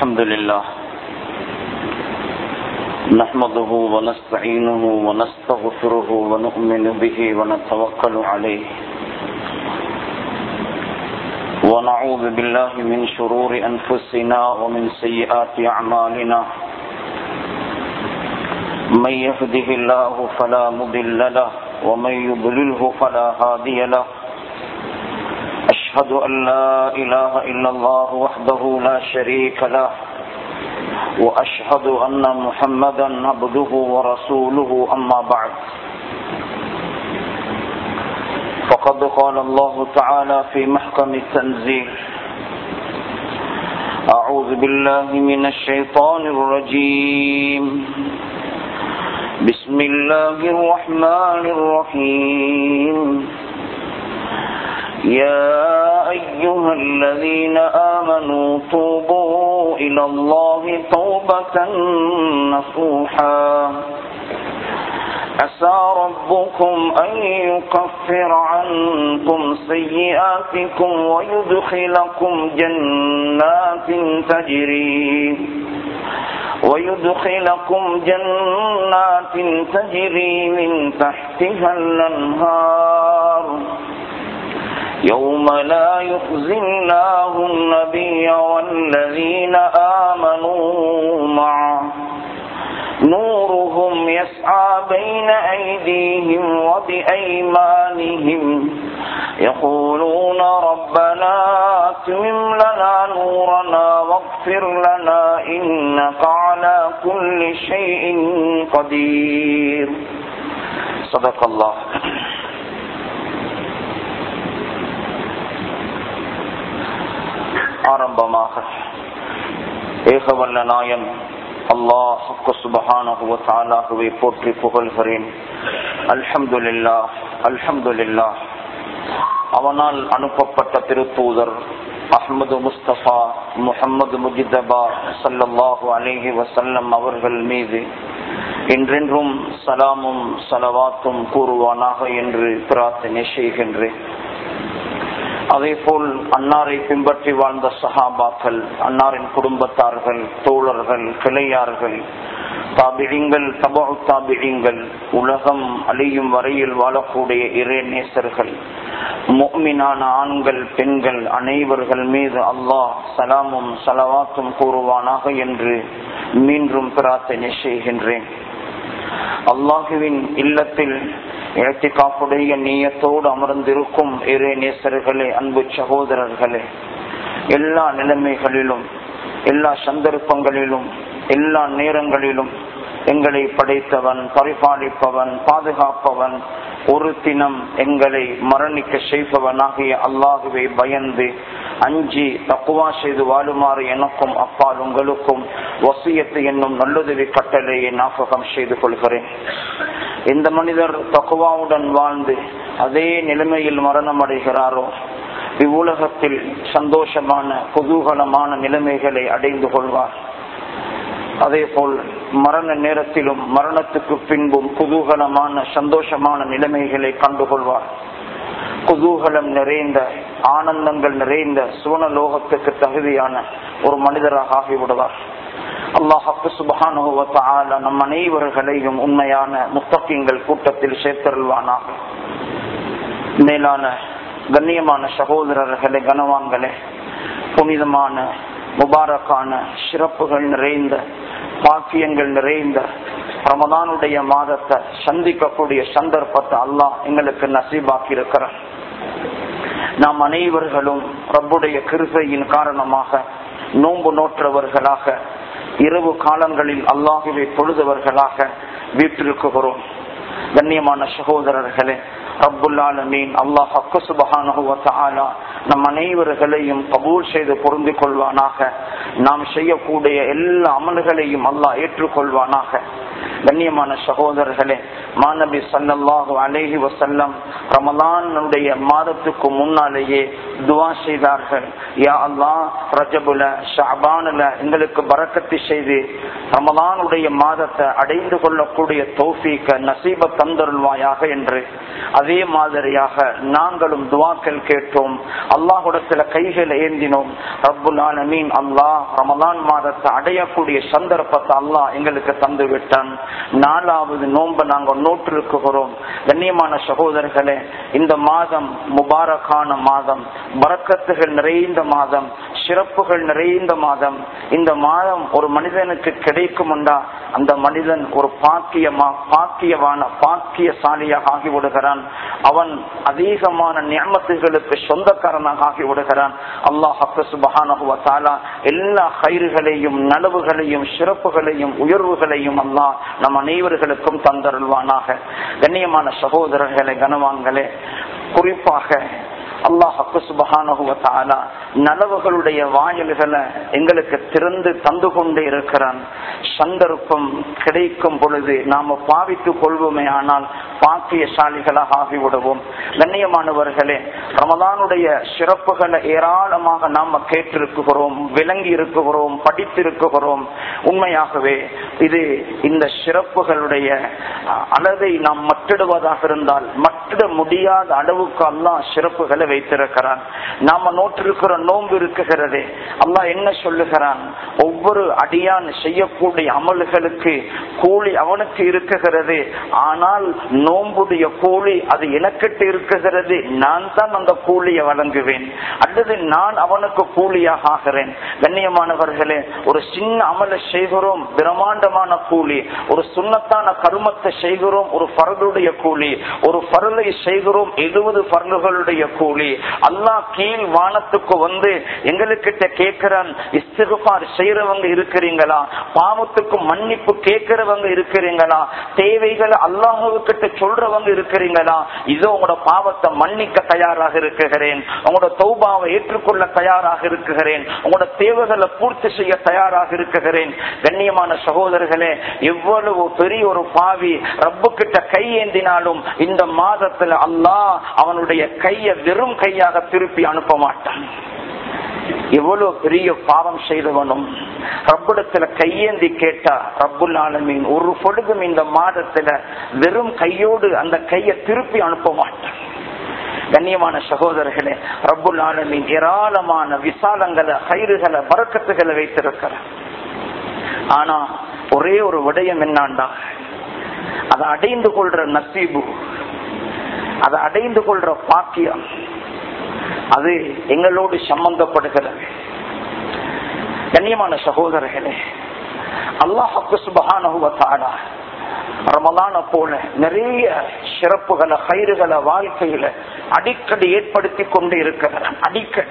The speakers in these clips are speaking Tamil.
الحمد لله نحمده ونستعينه ونستغفره ونؤمن به ونتوكل عليه ونعوذ بالله من شرور أنفسنا ومن سيئات أعمالنا من يهده الله فلا مضل له ومن يضلله فلا هادي له أشهد أن لا إله إلا الله وحده لا شريك له وأشهد أن محمدا عبده ورسوله أما بعد فقد قال الله تعالى في محكم التنزيل أعوذ بالله من الشيطان الرجيم بسم الله الرحمن الرحيم يا أيها الذين آمنوا توبوا إلى الله توبة نصوحا عسى ربكم أن يكفر عنكم سيئاتكم ويدخلكم جنات تجري ويدخلكم جنات تجري من تحتها الأنهار يوم لا يخزي الله النبي والذين آمنوا معه نورهم يسعى بين أيديهم وبأيمانهم يقولون ربنا اتمم لنا نورنا واغفر لنا إنك على كل شيء قدير صدق الله ஆரம்பமாக ஏகவல்ல நாயன் அல்லாஹ் சுபஹானகுவத்தாலாகவே போற்றி புகழ்கிறேன் அல்ஹம்துலில்லா அல்ஹம்துலில்லா அவனால் அனுப்பப்பட்ட திருத்தூதர் அஹ்மது முஸ்தபா முகமது முஜிதபா சல்லல்லாஹு அலேஹி வசல்லம் அவர்கள் மீது என்றென்றும் சலாமும் சலவாத்தும் கூறுவானாக என்று பிரார்த்தனை செய்கின்றேன் அதே போல் அன்னாரை பின்பற்றி வாழ்ந்த சஹாபாக்கள் அன்னாரின் குடும்பத்தார்கள் தோழர்கள் கிளையார்கள் தாபிழிங்கள் தபா தாபிழிங்கள் உலகம் அழியும் வரையில் வாழக்கூடிய இறை நேசர்கள் மொமினான ஆண்கள் பெண்கள் அனைவர்கள் மீது அல்லாஹ் சலாமும் சலவாத்தும் கூறுவானாக என்று மீண்டும் பிரார்த்தனை செய்கின்றேன் அல்லாஹுவின் இல்லத்தில் இழத்திக்காப்புடைய நீயத்தோடு அமர்ந்திருக்கும் இறை நேசர்களே அன்பு சகோதரர்களே எல்லா நிலைமைகளிலும் எல்லா சந்தர்ப்பங்களிலும் எல்லா நேரங்களிலும் எங்களை படைத்தவன் பரிபாலிப்பவன் பாதுகாப்பவன் ஒரு தினம் எங்களை மரணிக்க செய்பவனாகிய அல்லாஹுவை பயந்து அஞ்சி தக்குவா செய்து வாழுமாறு எனக்கும் அப்பால் உங்களுக்கும் வசியத்து என்னும் நல்லுதவி கட்டளையை ஞாபகம் செய்து கொள்கிறேன் இந்த மனிதர் தக்குவாவுடன் வாழ்ந்து அதே நிலைமையில் மரணம் அடைகிறாரோ இவ்வுலகத்தில் சந்தோஷமான குதூகலமான நிலைமைகளை அடைந்து கொள்வார் அதே போல் மரண நேரத்திலும் மரணத்துக்கு பின்பும் குதூகலமான சந்தோஷமான நிலைமைகளை கண்டுகொள்வார் குதூகலம் நிறைந்த ஆனந்தங்கள் நிறைந்த சுவனலோகத்துக்கு தகுதியான ஒரு மனிதராக ஆகிவிடுவார் அல்லாஹப்பு சுபகானுவத்தால நம் அனைவர்களையும் உண்மையான முத்தக்கியங்கள் கூட்டத்தில் சேர்த்தருள்வானாக மேலான கண்ணியமான சகோதரர்களே கனவான்களே புனிதமான முபாரக்கான சிறப்புகள் நிறைந்த பாக்கியங்கள் நிறைந்த ரமதானுடைய மாதத்தை சந்திக்கக்கூடிய சந்தர்ப்பத்தை அல்லாஹ் எங்களுக்கு நசீபாக்கி இருக்கிறார் நாம் அனைவர்களும் ரப்புடைய கிருசையின் காரணமாக நோன்பு நோற்றவர்களாக இரவு காலங்களில் அல்லாஹுவை தொழுதவர்களாக வீட்டிருக்குகிறோம் கண்ணியமான சகோதரர்களே ரப்புல்லாலமீன் அல்லாஹ் சுபஹானுவத்தாலா நம் அனைவர்களையும் கபூல் செய்து பொருந்தி கொள்வானாக நாம் செய்யக்கூடிய எல்லா அமல்களையும் அல்லாஹ் ஏற்றுக்கொள்வானாக கண்ணியமான சகோதரர்களே மாநபி சல்லாஹு அலேஹி வசல்லம் ரமலானுடைய மாதத்துக்கு முன்னாலேயே துவா செய்தார்கள் யா அல்லா ரஜபுல ஷாபானுல எங்களுக்கு பறக்கத்து செய்து ரமலானுடைய மாதத்தை அடைந்து கொள்ளக்கூடிய தௌஃபீக்க நசீப தந்தருள்வாயாக என்று அதே மாதிரியாக நாங்களும் துவாக்கள் கேட்டோம் அல்லாஹுடத்துல கைகளை ஏந்தினோம் ரப்புல் ஆலமீன் அல்லாஹ் ரமலான் மாதத்தை அடையக்கூடிய சந்தர்ப்பத்தை அல்லாஹ் எங்களுக்கு தந்து விட்டான் நாலாவது நோன்பு நாங்கள் நோற்றிருக்கிறோம் கண்ணியமான சகோதரர்களே இந்த மாதம் முபாரக்கான மாதம் பறக்கத்துகள் நிறைந்த மாதம் சிறப்புகள் நிறைந்த மாதம் இந்த மாதம் ஒரு மனிதனுக்கு கிடைக்கும்டா அந்த மனிதன் ஒரு பாக்கியமா பாக்கியவான பாக்கியசாலியாக ஆகிவிடுகிறான் அவன் அதிகமான நியமத்துகளுக்கு சொந்தக்காரனாக ஆகிவிடுகிறான் அல்லாஹ் சுபஹானா எல்லா கயிறுகளையும் நலவுகளையும் சிறப்புகளையும் உயர்வுகளையும் அல்லாஹ் நம் அனைவர்களுக்கும் தந்தருள்வானாக கண்ணியமான சகோதரர்களே கனவான்களே குறிப்பாக அல்லாஹு சுபகானுவத்தாலா நலவுகளுடைய வாயில்களை எங்களுக்கு திறந்து தந்து கொண்டே இருக்கிறான் சந்தர்ப்பம் கிடைக்கும் பொழுது நாம பாவித்துக் கொள்வோமே ஆனால் பாக்கியசாலிகளாக ஆகிவிடுவோம் கண்ணியமானவர்களே ரமதானுடைய சிறப்புகளை ஏராளமாக நாம கேட்டிருக்கிறோம் விளங்கி இருக்கிறோம் படித்திருக்கிறோம் உண்மையாகவே இது இந்த சிறப்புகளுடைய அளவை நாம் மட்டிடுவதாக இருந்தால் மட்டிட முடியாத அளவுக்கு அல்லாஹ் சிறப்புகளை வைத்திருக்கிறான் நாம நோற்றிருக்கிற நோன்பு இருக்குகிறதே அல்லாஹ் என்ன சொல்லுகிறான் ஒவ்வொரு அடியான் செய்யக்கூடிய அமல்களுக்கு கூலி அவனுக்கு இருக்குகிறது ஆனால் நோன்புடைய கூலி அது எனக்கிட்ட இருக்குகிறது நான் தான் அந்த கூலியை வழங்குவேன் அல்லது நான் அவனுக்கு கூலியாக ஆகிறேன் கண்ணியமானவர்களே ஒரு சின்ன அமலை செய்கிறோம் பிரம்மாண்டமான கூலி ஒரு சுண்ணத்தான கருமத்தை செய்கிறோம் ஒரு பரலுடைய கூலி ஒரு பரலை செய்கிறோம் எழுபது பரலுகளுடைய கூலி அல்லாஹ் கீழ் வானத்துக்கு வந்து எங்களுக்கிட்ட கேட்கிறான் இஸ்திகுபார் செய்யறவங்க இருக்கிறீங்களா பாவத்துக்கு மன்னிப்பு கேட்கிறவங்க இருக்கிறீங்களா தேவைகளை அல்லாஹுக்கிட்ட சொல்றவங்க இருக்கிறீங்களா இதோ உங்களோட பாவத்தை மன்னிக்க தயாராக இருக்கிறேன் உங்களோட தௌபாவை ஏற்றுக்கொள்ள தயாராக இருக்கிறேன் உங்களோட தேவைகளை பூர்த்தி செய்ய தயாராக இருக்கிறேன் கண்ணியமான சகோதரர்களே எவ்வளவு பெரிய ஒரு பாவி ரப்பு கிட்ட கை ஏந்தினாலும் இந்த மாதத்துல அல்லாஹ் அவனுடைய கையை வெறும் கையாக திருப்பி அனுப்ப மாட்டான் எவ்வளவு பெரிய பாவம் செய்தவனும் ரப்பிடத்துல கையேந்தி கேட்டா ரப்புல் ஆலமீன் ஒரு பொழுதும் இந்த மாதத்துல வெறும் கையோடு அந்த கையை திருப்பி அனுப்ப மாட்டான் கண்ணியமான சகோதரர்களே ரப்புல் ஆலமீன் ஏராளமான விசாலங்களை கயிறுகளை பறக்கத்துகளை வைத்திருக்கிறார் ஆனா ஒரே ஒரு விடயம் என்னாண்டா அதை அடைந்து கொள்ற நசீபு அதை அடைந்து கொள்ற பாக்கியம் அது எங்களோடு சம்பந்தப்படுகிறது கண்ணியமான சகோதரர்களே அல்லாஹு சுபகானுவத்தாடா ரமலான போல நிறைய சிறப்புகளை கயிறுகளை வாழ்க்கையில அடிக்கடி ஏற்படுத்தி கொண்டு இருக்கிறார் அடிக்கடி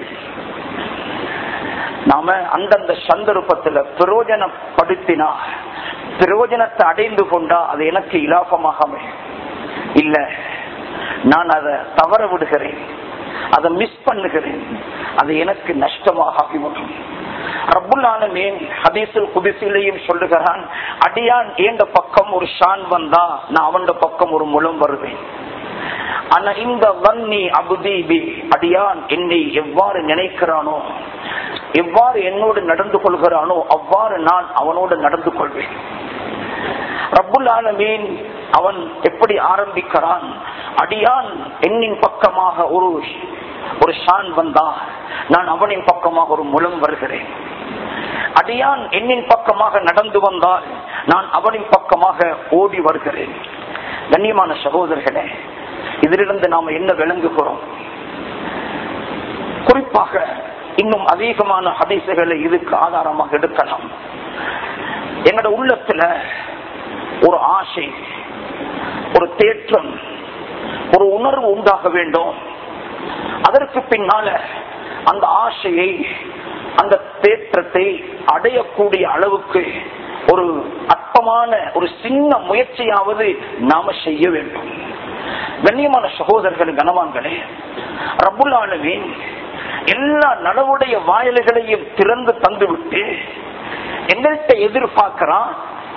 நாம அந்தந்த சந்தர்ப்பத்துல பிரயோஜனப்படுத்தினா பிரயோஜனத்தை அடைந்து கொண்டா அது எனக்கு இலாபமாக அமையும் இல்ல நான் அதை தவற விடுகிறேன் அதை மிஸ் பண்ணுகிறேன் அது எனக்கு நஷ்டமாக ஆகிவிடும் ரப்புல்லானமேன் ஹதீசுல் குதிசிலையும் சொல்லுகிறான் அடியான் ஏண்ட பக்கம் ஒரு ஷான் வந்தா நான் அவன் பக்கம் ஒரு முலம் வருவேன் ஆனா இந்த வன்னி அபுதீபி அடியான் என்னை எவ்வாறு நினைக்கிறானோ எவ்வாறு என்னோடு நடந்து கொள்கிறானோ அவ்வாறு நான் அவனோடு நடந்து கொள்வேன் ரப்புல் ஆலமீன் அவன் எப்படி ஆரம்பிக்கிறான் அடியான் என்னின் பக்கமாக ஒரு ஒரு ஷான் வந்தா நான் அவனின் பக்கமாக ஒரு முலம் வருகிறேன் அடியான் என்னின் பக்கமாக நடந்து வந்தால் நான் அவனின் பக்கமாக ஓடி வருகிறேன் கண்ணியமான சகோதரர்களே இதிலிருந்து நாம என்ன விளங்குகிறோம் குறிப்பாக இன்னும் அதிகமான ஹதீசுகளை இதுக்கு ஆதாரமாக எடுக்கலாம் எங்களோட உள்ளத்துல ஒரு ஆசை ஒரு தேற்றம் ஒரு உணர்வு உண்டாக வேண்டும் அதற்கு பின்னால அந்த ஆசையை அந்த தேற்றத்தை அடையக்கூடிய அளவுக்கு ஒரு அற்பமான ஒரு சின்ன முயற்சியாவது நாம செய்ய வேண்டும் கண்ணியமான சகோதரர்கள் கனவான்களே ரபுல்லாலுமே எல்லா நலவுடைய வாயில்களையும் திறந்து தந்துவிட்டு எங்கள்கிட்ட எதிர்பார்க்கிறான்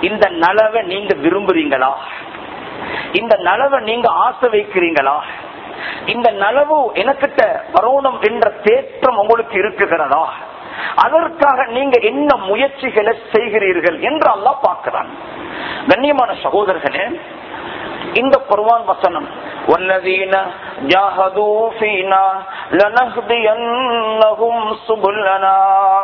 இந்த நலவை நீங்க விரும்புறீங்களா இந்த நலவை நீங்க ஆசை வைக்கிறீங்களா இந்த நலவு எனக்கிட்ட வரணும் என்ற தேற்றம் உங்களுக்கு இருக்குகிறதா அதற்காக நீங்க என்ன முயற்சிகளை செய்கிறீர்கள் என்று அல்லா பார்க்கிறான் கண்ணியமான சகோதரர்களே இந்த குர்வான் வசனம் والذين جاهدوا فينا لنهدينهم سبلنا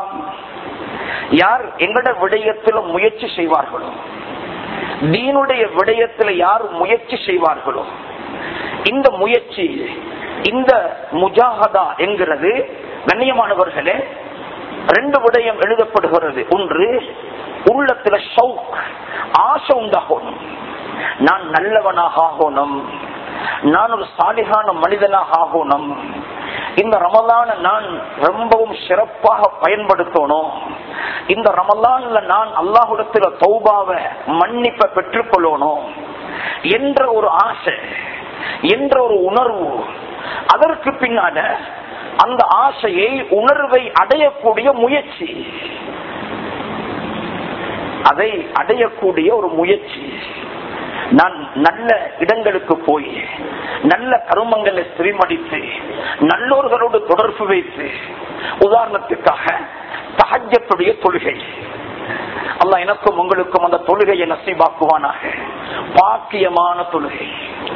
யார் எங்கட விடயத்தில் முயற்சி செய்வார்களோ தீனுடைய விடயத்தில் யார் முயற்சி செய்வார்களோ இந்த முயற்சி இந்த முஜாகதா என்கிறது கண்ணியமானவர்களே ரெண்டு விடயம் எழுதப்படுகிறது ஒன்று உள்ளத்துல ஷவுக் ஆசை உண்டாகணும் நான் நல்லவனாக ஆகணும் நான் ஒரு சாலிகான மனிதனாக ஆகணும் இந்த ரமலான நான் ரொம்பவும் சிறப்பாக பயன்படுத்தணும் இந்த ரமலான்ல நான் அல்லாஹுடத்துல தௌபாவை மன்னிப்பை பெற்றுக்கொள்ளணும் என்ற ஒரு ஆசை என்ற ஒரு உணர்வு அதற்கு பின்னால அந்த ஆசையை உணர்வை அடையக்கூடிய முயற்சி அதை அடையக்கூடிய ஒரு முயற்சி நான் நல்ல இடங்களுக்கு போய் நல்ல கருமங்களை சிறிமடித்து நல்லோர்களோடு தொடர்பு வைத்து உதாரணத்துக்காக தகஜத்துடைய தொழுகை அல்ல எனக்கும் உங்களுக்கும் அந்த தொழுகையை நசீபாக்குவானாக பாக்கியமான தொழுகை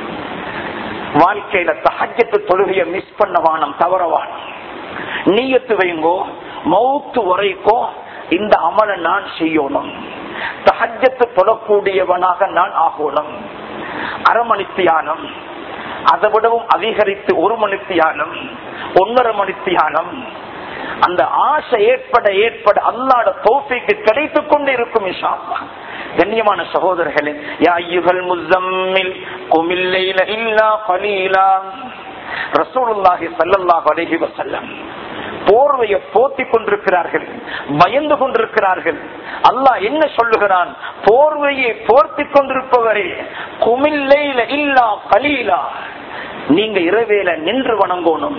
வாழ்க்கையில தகஜத்து தொழுகையை மிஸ் பண்ணவானம் தவறவான் நீயத்து வைங்கோ மௌத்து வரைக்கோ இந்த அமலை நான் செய்யணும் தகஜத்து தொழக்கூடியவனாக நான் ஆகணும் அரை மணித்தியானம் அதை விடவும் அதிகரித்து ஒரு மணித்தியானம் ஒன்னரை மணித்தியானம் அந்த ஆசை ஏற்பட ஏற்பட அல்லாட தோஃபிக்கு கிடைத்துக் கொண்டு இருக்கும் இஷாப்பா கண்ணியமான சகோதரர்களே யா ஐயுகள் முசம்மில் குமில்லைல இல்லா கலீலா ரசூலுல்லாஹி ஸல்லல்லாஹு அலைஹி வஸல்லம் போர்வையை போத்தி கொண்டிருக்கிறார்கள் பயந்து கொண்டிருக்கிறார்கள் அல்லாஹ் என்ன சொல்லுகிறான் போர்வையை போர்த்தி கொண்டிருப்பவரே குமில்லைல இல்லா கலீலா நீங்க இரவேல நின்று வணங்கணும்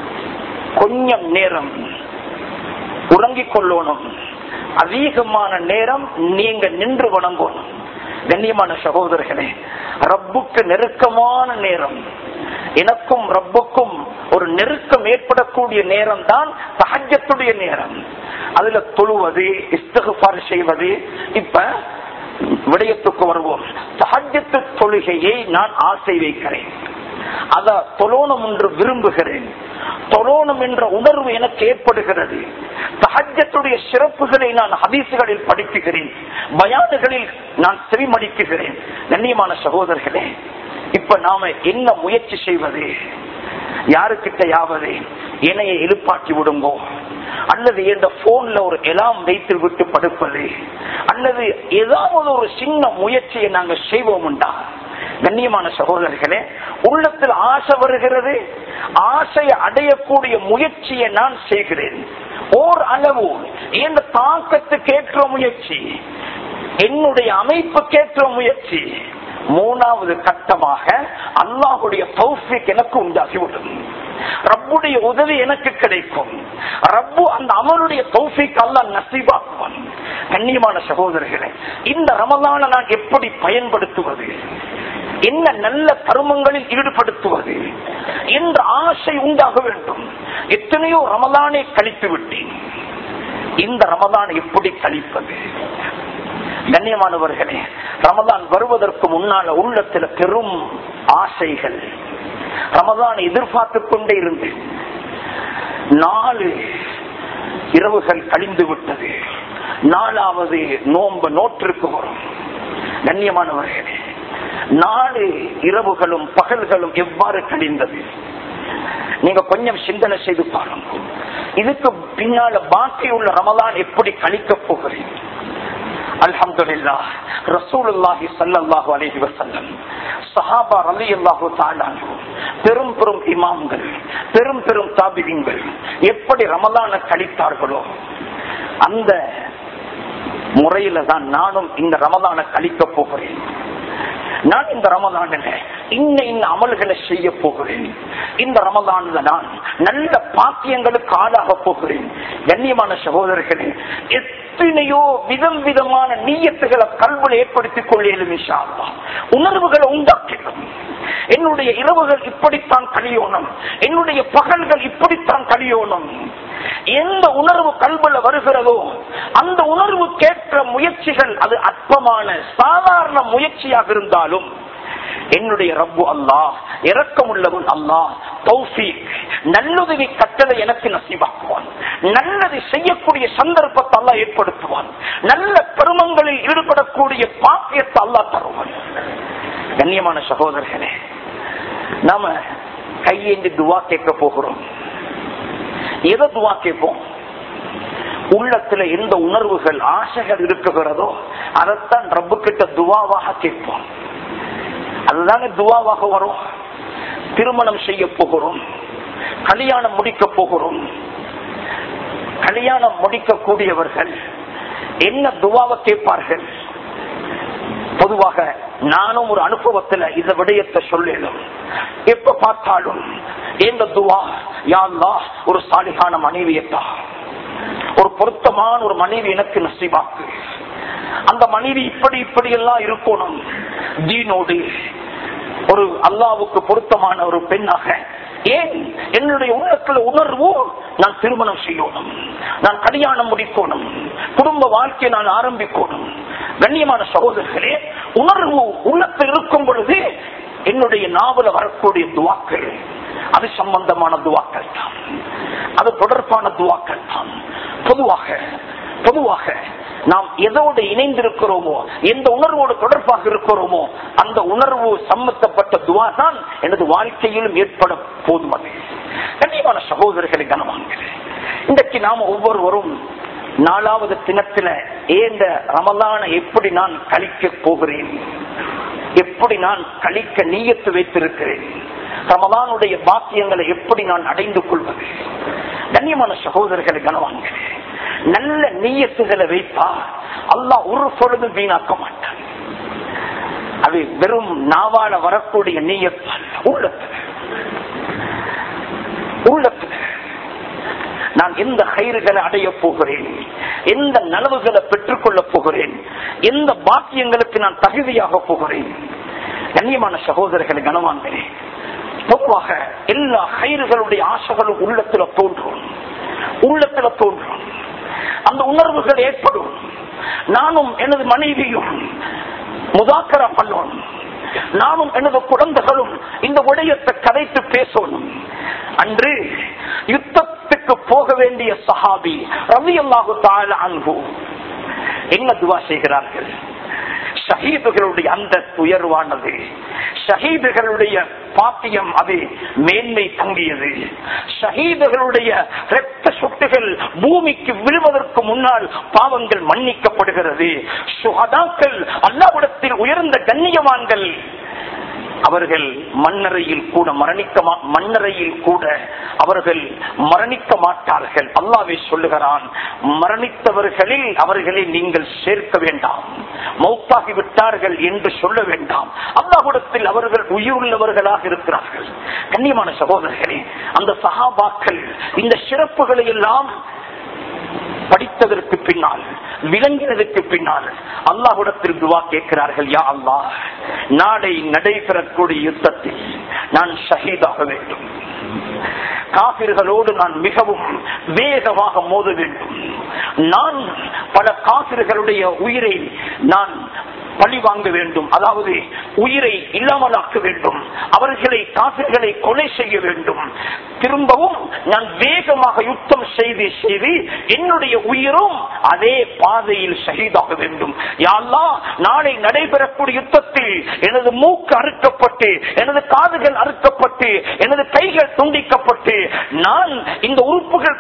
கொஞ்சம் நேரம் உறங்கிக் கொள்ளணும் அதிகமான நேரம் நீங்க நின்று வணங்கணும் கண்ணியமான சகோதரர்களே ரப்புக்கு நெருக்கமான நேரம் எனக்கும் ரப்புக்கும் ஒரு நெருக்கம் ஏற்படக்கூடிய நேரம் தான் சகஜத்துடைய நேரம் அதுல தொழுவது இஸ்தகுபார் செய்வது இப்ப விடயத்துக்கு வருவோம் சகஜத்து தொழுகையை நான் ஆசை வைக்கிறேன் அத தொழோனம் என்று விரும்புகிறேன் தொழோனம் என்ற உணர்வு எனக்கு ஏற்படுகிறது சஹஜத்துடைய சிறப்புகளை நான் ஹதீசுகளில் படிக்குகிறேன் பயானுகளில் நான் செவிமடிக்குகிறேன் கண்ணியமான சகோதரர்களே இப்ப நாம என்ன முயற்சி செய்வது யாருக்கிட்ட யாவது இணைய எழுப்பாட்டி விடுங்கோ அல்லது எந்த போன்ல ஒரு எலாம் வைத்து விட்டு படுப்பது அல்லது ஏதாவது ஒரு சின்ன முயற்சியை நாங்கள் செய்வோம்டா கண்ணியமான சகோதரர்களே உள்ளத்தில் ஆசை வருகிறது ஆசையை அடையக்கூடிய முயற்சியை நான் செய்கிறேன் ஓர் அளவு எந்த தாக்கத்துக்கேற்ற முயற்சி என்னுடைய அமைப்புக்கேற்ற முயற்சி மூணாவது கட்டமாக அல்லாஹுடைய தௌஃபிக் எனக்கு உண்டாகிவிடும் ரப்புடைய உதவி எனக்கு கிடைக்கும் ரப்பு அந்த அமலுடைய தௌஃபிக் அல்லா நசீபாக்குவான் கண்ணியமான சகோதரர்களே இந்த ரமலான நான் எப்படி பயன்படுத்துவது என்ன நல்ல கருமங்களில் ஈடுபடுத்துவது என்ற ஆசை உண்டாக வேண்டும் எத்தனையோ ரமலானை கழித்து விட்டேன் இந்த ரமலான் எப்படி கழிப்பது கண்ணியமானவர்களே ரமதான் வருவதற்கு முன்னால உள்ளத்துல பெரும் ஆசைகள் ரமதான் எதிர்பார்த்து கொண்டே இருந்து நாலு இரவுகள் கழிந்து விட்டது நாலாவது நோன்பு நோற்றிற்கு வரும் கண்ணியமானவர்களே நாலு இரவுகளும் பகல்களும் எவ்வாறு கழிந்தது நீங்க கொஞ்சம் சிந்தனை செய்து பாருங்க இதுக்கு பின்னால பாக்கி உள்ள ரமதான் எப்படி கழிக்க போகிறேன் அல்ஹம்துலில்லா ரசூலுல்லாஹி ஸல்லல்லாஹு அலைஹி வஸல்லம் சஹாபா ரலியல்லாஹு தஆலா பெரும் பெரும் இமாம்கள் பெரும் பெரும் தாபிகங்கள் எப்படி ரமலான கழித்தார்களோ அந்த முறையில தான் நானும் இந்த ரமலான கழிக்க போகிறேன் நான் இந்த ரமதானில் இன்ன இன்ன அமல்களை செய்ய போகிறேன் இந்த ரமதான்ல நான் நல்ல பாக்கியங்களுக்கு ஆளாக போகிறேன் கண்ணியமான சகோதரர்களே எத்தனையோ விதம் விதமான நீயத்துகளை கல்வில ஏற்படுத்திக் கொள்ளேன் உணர்வுகளை உண்டாக்கிடும் என்னுடைய இரவுகள் இப்படித்தான் கழியோணும் என்னுடைய பகல்கள் இப்படித்தான் கழியோணும் எந்த உணர்வு கல்வில வருகிறதோ அந்த உணர்வு கேட்ட முயற்சிகள் அது அற்பமான சாதாரண முயற்சியாக இருந்தாலும் என்னுடைய ரப்பு அல்லாஹ் இரக்கம் உள்ளவன் அல்லாஹ் தௌஃபீக் நல்லுதவி கட்டளை எனக்கு நசீவாக்குவான் நல்லது செய்யக்கூடிய சந்தர்ப்பத்தை அல்லாஹ் ஏற்படுத்துவான் நல்ல பெருமங்களில் ஈடுபடக்கூடிய பாக்கியத்தை அல்லாஹ் தருவான் கண்ணியமான சகோதரர்களே நாம கையேந்தி துவா கேட்க போகிறோம் எதை துவா கேட்போம் உள்ளத்துல எந்த உணர்வுகள் ஆசைகள் இருக்குகிறதோ அதைத்தான் ரப்பு கிட்ட துவாவாக கேட்போம் அதுதானே துவாவாக வரும் திருமணம் செய்ய போகிறோம் கல்யாணம் முடிக்க போகிறோம் கல்யாணம் முடிக்கக்கூடியவர்கள் என்ன துவாவை கேட்பார்கள் பொதுவாக நானும் ஒரு அனுபவத்துல இந்த விடயத்தை சொல்லணும் எப்ப பார்த்தாலும் இந்த துவா யாழ்லா ஒரு சாலிகான மனைவியத்தா ஒரு பொருத்தமான ஒரு மனைவி எனக்கு நசிவாக்கு அந்த மனைவி இப்படி இப்படி எல்லாம் இருக்கணும் தீனோடு ஒரு அல்லாவுக்கு பொருத்தமான ஒரு பெண்ணாக ஏன் என்னுடைய உள்ளத்துல உணர்வு நான் திருமணம் செய்யணும் நான் கல்யாணம் முடிக்கணும் குடும்ப வாழ்க்கையை நான் ஆரம்பிக்கணும் கண்ணியமான சகோதரர்களே உணர்வு உள்ளத்தில் இருக்கும் பொழுது என்னுடைய நாவல வரக்கூடிய துவாக்கள் அது சம்பந்தமான துவாக்கள் தான் அது தொடர்பான துவாக்கள் தான் பொதுவாக பொதுவாக நாம் எதோடு இணைந்திருக்கிறோமோ எந்த உணர்வோடு தொடர்பாக இருக்கிறோமோ அந்த உணர்வு சம்பந்தப்பட்ட துவா தான் எனது வாழ்க்கையிலும் ஏற்பட போதுமது கண்ணியமான சகோதரர்களை கனவாங்களே இன்றைக்கு நாம் ஒவ்வொருவரும் நாலாவது தினத்துல ஏந்த ரமலான எப்படி நான் கழிக்க போகிறேன் எப்படி நான் கழிக்க நீயத்து வைத்திருக்கிறேன் ரமலானுடைய பாக்கியங்களை எப்படி நான் அடைந்து கொள்வது கண்ணியமான சகோதரர்களை கனவாங்களே நல்ல நீயத்துகளை வைத்தா அல்லாஹ் ஒரு பொழுது வீணாக்க மாட்டான் அது வெறும் நாவால வரக்கூடிய நீயத்தால் உள்ளத்துல உள்ளத்துல நான் எந்த கயிறுகளை அடைய போகிறேன் எந்த நலவுகளை பெற்றுக் கொள்ளப் போகிறேன் எந்த பாக்கியங்களுக்கு நான் தகுதியாக போகிறேன் கண்ணியமான சகோதரர்களை கனவாங்களே பொதுவாக எல்லா கயிறுகளுடைய ஆசைகளும் உள்ளத்துல தோன்றும் உள்ளத்துல தோன்றும் அந்த உணர்வுகள் ஏற்படும் நானும் எனது மனைவியும் முதாக்கரா பண்ணணும் நானும் எனது குழந்தைகளும் இந்த விடயத்தை கதைத்து பேசணும் அன்று யுத்தத்துக்கு போக வேண்டிய சஹாபி ரவி அல்லாஹு தாழ அன்பு என்ன துவா செய்கிறார்கள் ஷஹீதுகளுடைய அந்த உயர்வானது ஷஹீதுகளுடைய பாத்தியம் அது மேன்மை தங்கியது ஷஹீதுகளுடைய இரத்த சொட்டுகள் பூமிக்கு விழுவதற்கு முன்னால் பாவங்கள் மன்னிக்கப்படுகிறது சுகதாக்கள் அல்லாவிடத்தில் உயர்ந்த கண்ணியவான்கள் அவர்கள் மன்னரையில் கூட மரணிக்க மன்னரையில் கூட அவர்கள் மரணிக்க மாட்டார்கள் அல்லாவே சொல்லுகிறான் மரணித்தவர்களில் அவர்களை நீங்கள் சேர்க்க வேண்டாம் மௌத்தாகி விட்டார்கள் என்று சொல்ல வேண்டாம் அல்லாஹுடத்தில் அவர்கள் உயிருள்ளவர்களாக இருக்கிறார்கள் கண்ணியமான சகோதரர்களே அந்த சகாபாக்கள் இந்த சிறப்புகளை எல்லாம் படித்ததற்கு பின்னால் விளங்கினதுக்கு பின்னால் அல்லாஹுடத்தில் துவா கேட்கிறார்கள் யா அல்லாஹ் நாளை நடைபெறக்கூடிய யுத்தத்தில் நான் ஷஹீதாக வேண்டும் காபிர்களோடு நான் மிகவும் வேகமாக மோத வேண்டும் நான் பல காபிர்களுடைய உயிரை நான் பழி வாங்க வேண்டும் அதாவது உயிரை இல்லாமலாக்க வேண்டும் அவர்களை காசுகளை கொலை செய்ய வேண்டும் திரும்பவும் நான் வேகமாக யுத்தம் செய்து செய்து என்னுடைய உயிரும் அதே பாதையில் ஷஹீதாக வேண்டும் யாழ்லா நாளை நடைபெறக்கூடிய யுத்தத்தில் எனது மூக்கு அறுக்கப்பட்டு எனது காதுகள் அறுக்கப்பட்டு எனது கைகள் துண்டிக்கப்பட்டு நான் இந்த உறுப்புகள்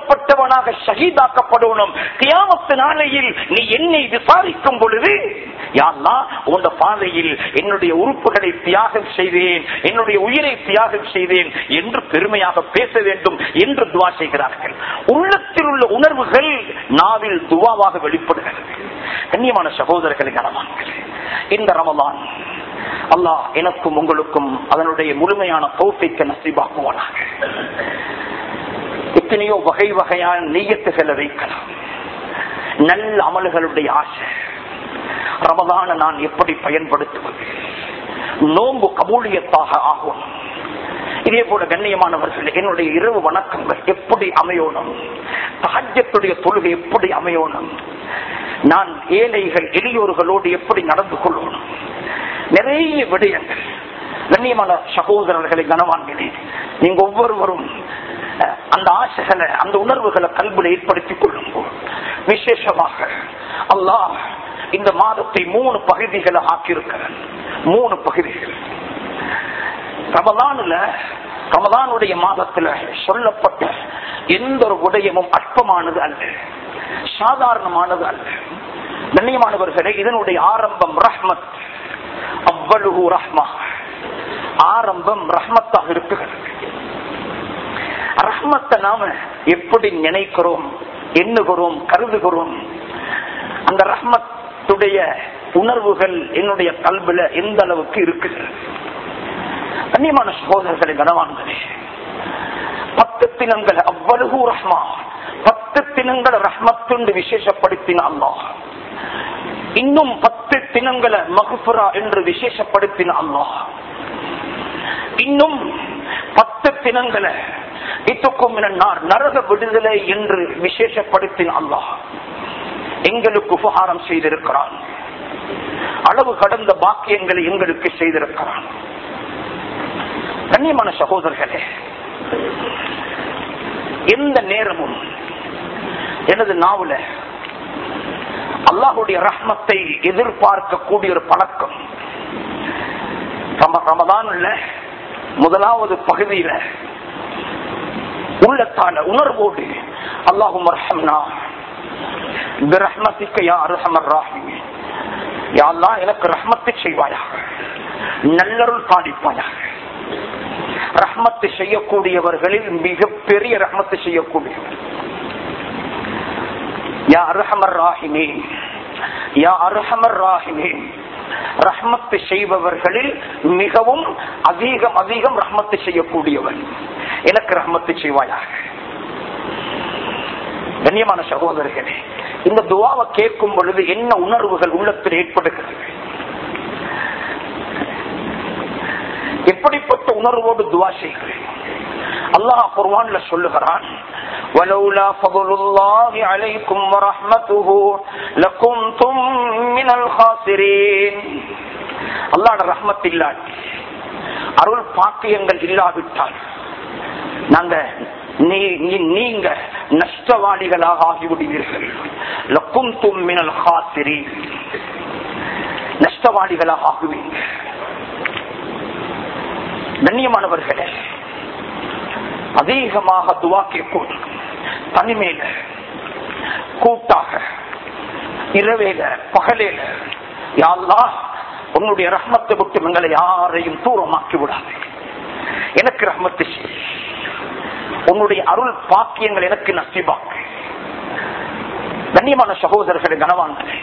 துண்டிக்கப்பட்டவனாக ஷஹீதாக்கப்படணும் கியாமத்து நாளையில் நீ என்னை விசாரிக்கும் பொழுது யாழ்லா உண்ட பாதையில் என்னுடைய உறுப்புகளை தியாகம் செய்தேன் என்னுடைய உயிரை தியாகம் செய்தேன் என்று பெருமையாக பேச வேண்டும் என்று துவா செய்கிறார்கள் உள்ளத்தில் உள்ள உணர்வுகள் நாவில் துவாவாக வெளிப்படுகிறது கண்ணியமான சகோதரர்களை கனவான்கள் இந்த ரமலான் அல்லாஹ் எனக்கும் உங்களுக்கும் அதனுடைய முழுமையான தோற்றைக்கு நசிபாக்குவானாக எத்தனையோ வகை வகையான நெய்யத்துகளை வைக்கலாம் நல்ல அமல்களுடைய ஆசை ரமதான நான் எப்படி பயன்படுத்துவது நோன்பு கபூலியத்தாக ஆகும் இதே போல கண்ணியமானவர்கள் என்னுடைய இரவு வணக்கங்கள் எப்படி அமையணும் தாஜ்யத்துடைய தொழுகை எப்படி அமையணும் நான் ஏழைகள் எளியோர்களோடு எப்படி நடந்து கொள்ளணும் நிறைய விடயங்கள் கண்ணியமான சகோதரர்களை கனவான்களே நீங்க ஒவ்வொருவரும் அஹ், அந்த ஆசைகளை அந்த உணர்வுகளை கல்வியில் ஏற்படுத்திக் கொள்ளும் விசேஷமாக அல்லாஹ் இந்த மாதத்தை மூணு பகுதிகளை ஆக்கியிருக்கிறார் மூணு பகுதிகள் ரமதானுல ரமதானுடைய மாதத்துல சொல்லப்பட்ட எந்த ஒரு விடயமும் அற்பமானது அல்ல சாதாரணமானது அல்ல கண்ணியமானவர்களே இதனுடைய ஆரம்பம் ரஹ்மத் அவ்வளவு ரஹ்மா ஆரம்பம் ரஹ்மத்தாக இருக்குகிறது ரஹ்மத்தை நாம எப்படி நினைக்கிறோம் எண்ணுகிறோம் கருதுகிறோம் அந்த ரஹ்மத்துடைய உணர்வுகள் என்னுடைய கல்வில எந்த அளவுக்கு இருக்குது கண்ணியமான சகோதரர்களை கனவான்களே பத்து தினங்கள் அவ்வளவு ரஹ்மா பத்து தினங்களை ரஹ்மத்துண்டு விசேஷப்படுத்தின அல்லாஹ் இன்னும் பத்து தினங்களை மகுபுரா என்று விசேஷப்படுத்தின அல்லாஹ் இன்னும் பத்து தினங்களை இத்துக்கும் நார் நரக விடுதலை என்று விசேஷப்படுத்தின அல்லாஹ் எங்களுக்கு உபகாரம் செய்திருக்கிறான் அளவு கடந்த பாக்கியங்களை எங்களுக்கு செய்திருக்கிறான் கண்ணியமான சகோதரர்களே எந்த நேரமும் எனது நாவல அல்லாஹுடைய ரஹ்மத்தை எதிர்பார்க்கக்கூடிய ஒரு பழக்கம் ரம- ரமதான்ல முதலாவது பகுதியில உள்ளத்தால உணர்வோடு அல்லாஹும் ரஹம்னா பிரஹ்மத்திக்க யா அருஹமர் ராஹிமீன் யா அல்லாஹ் எனக்கு ரஹ்மத்தை செய்வாயாக நல்லருள் பாதிப்பாயாக ரஹ்மத்து செய்யக்கூடியவர்களில் மிகப்பெரிய ரஹ்மத்து செய்யக்கூடியவர் யா அருஹமர் ராஹிமீன் யா அருஹமர் ராஹிமீன் ரஹ்மத்து செய்பவர்களில் மிகவும் அதிகம் அதிகம் ரஹ்மத்து செய்யக்கூடியவன் எனக்கு ரஹ்மத்து செய்வாயாக கண்ணியமான சகோதரர்களே இந்த துவாவை கேட்கும் பொழுது என்ன உணர்வுகள் உள்ளத்தில் ஏற்படுகிறது எப்படிப்பட்ட உணர்வோடு துவா செய்கிறேன் அல்லாஹ் குர்வான்ல சொல்லுகிறான் ولولا فضل الله عليكم ورحمته لكنتم من الخاسرين அல்லாஹ்ட ரஹ்மத் இல்லாட்டி அருள் பாக்கியங்கள் இல்லாவிட்டால் நாங்க நீ- நீ- நீங்க நஷ்டவாளிகளாக ஆகிவிடுவீர்கள் லக்கும் தும்மினல் ஹாசிரி நஷ்டவாளிகளாக ஆகுவீங்க கண்ணியமானவர்களே அதிகமாக துவா கேட்கும் தனிமையில கூட்டாக இரவேல பகலேல யாழ்லா உன்னுடைய ரஹ்மத்தை விட்டு எங்களை யாரையும் தூரமாக்கி விடாது எனக்கு ரஹ்மத்து செய். உன்னுடைய அருள் பாக்கியங்கள் எனக்கு நசிபாக்கு கண்ணியமான சகோதரர்களை கனவான்களே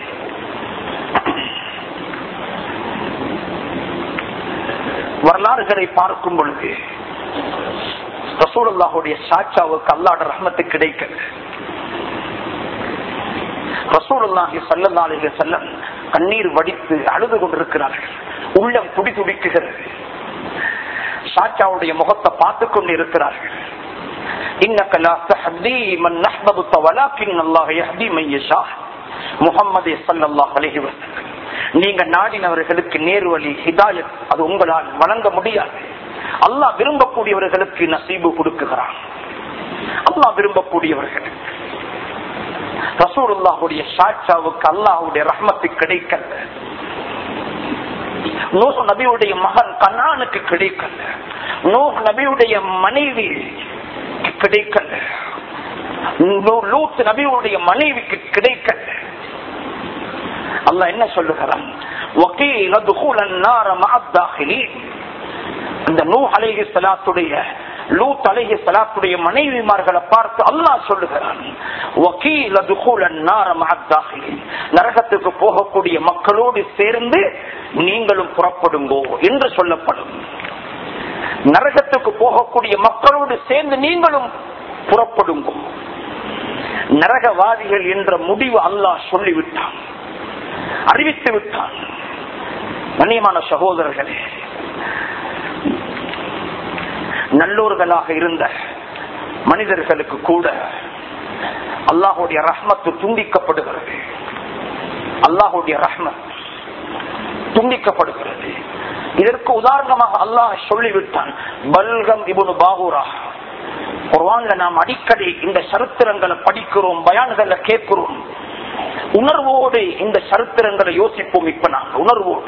வரலாறுகளை பார்க்கும் பொழுது ரசூலுல்லாஹுடைய சாட்சாவுக்கு அல்லாட ரஹ்மத்து கிடைக்கல ரசூலுல்லாஹி ஸல்லல்லாஹு அலைஹி வஸல்லம் கண்ணீர் வடித்து அழுது கொண்டிருக்கிறார்கள் உள்ளம் துடி துடிக்குகிறது சாச்சாவுடைய முகத்தை பார்த்து கொண்டு இருக்கிறார்கள் இன்னக லா தஹ்தி மன் நஹ்பபுத வலாக்கின் அல்லாஹ் யஹ்தி மன் யஷா முஹம்மதே ஸல்லல்லாஹு அலைஹி வஸல்லம் நீங்க நாடினவர்களுக்கு நேர்வழி ஹிதாயத் அது உங்களால் வழங்க முடியாது அல்லாஹ் விரும்பக்கூடியவர்களுக்கு நசீபு கொடுக்குகிறான் அல்லாஹ் விரும்பக்கூடியவர்கள் ரசூலுல்லாஹுடைய சாட்சாவுக்கு அல்லாஹுடைய ரஹ்மத்து கிடைக்கல நூஹ் நபியுடைய மகன் கண்ணானுக்கு கிடைக்கல நூஹ் நபியுடைய மனைவி கிடைக்கல லூ- லூத் நபியுடைய மனைவிக்கு கிடைக்கல அல்லாஹ் என்ன சொல்லுகிறான் வக்கீல் துகுலன் நார மஅத்தாஹிலீன் இந்த நூ அலைஹி ஸலாத்துடைய லூத் அலைஹி ஸலாத்துடைய மனைவிமார்களை பார்த்து அல்லாஹ் சொல்லுகிறான் வக்கீல் துகுலன் நார மஅத்தாஹிலீன் நரகத்துக்கு போகக்கூடிய மக்களோடு சேர்ந்து நீங்களும் புறப்படுங்கோ என்று சொல்லப்படும் நரகத்துக்கு போகக்கூடிய மக்களோடு சேர்ந்து நீங்களும் புறப்படுங்கோ நரகவாதிகள் என்ற முடிவு அல்லாஹ் சொல்லிவிட்டான் அறிவித்து விட்டான் கண்ணியமான சகோதரர்களே நல்லோர்களாக இருந்த மனிதர்களுக்கு கூட அல்லாஹுடைய ரஹ்மத்து துண்டிக்கப்படுகிறது அல்லாஹுடைய ரஹ்மத் துண்டிக்கப்படுகிறது இதற்கு உதாரணமாக அல்லாஹ் சொல்லிவிட்டான் பல்கம் இபுனு பாபுரா குர்ஆன்ல நாம் அடிக்கடி இந்த சரித்திரங்களை படிக்கிறோம் பயான்களை கேட்கிறோம் உணர்வோடு இந்த சரித்திரங்களை யோசிப்போம் இப்ப நாங்கள் உணர்வோடு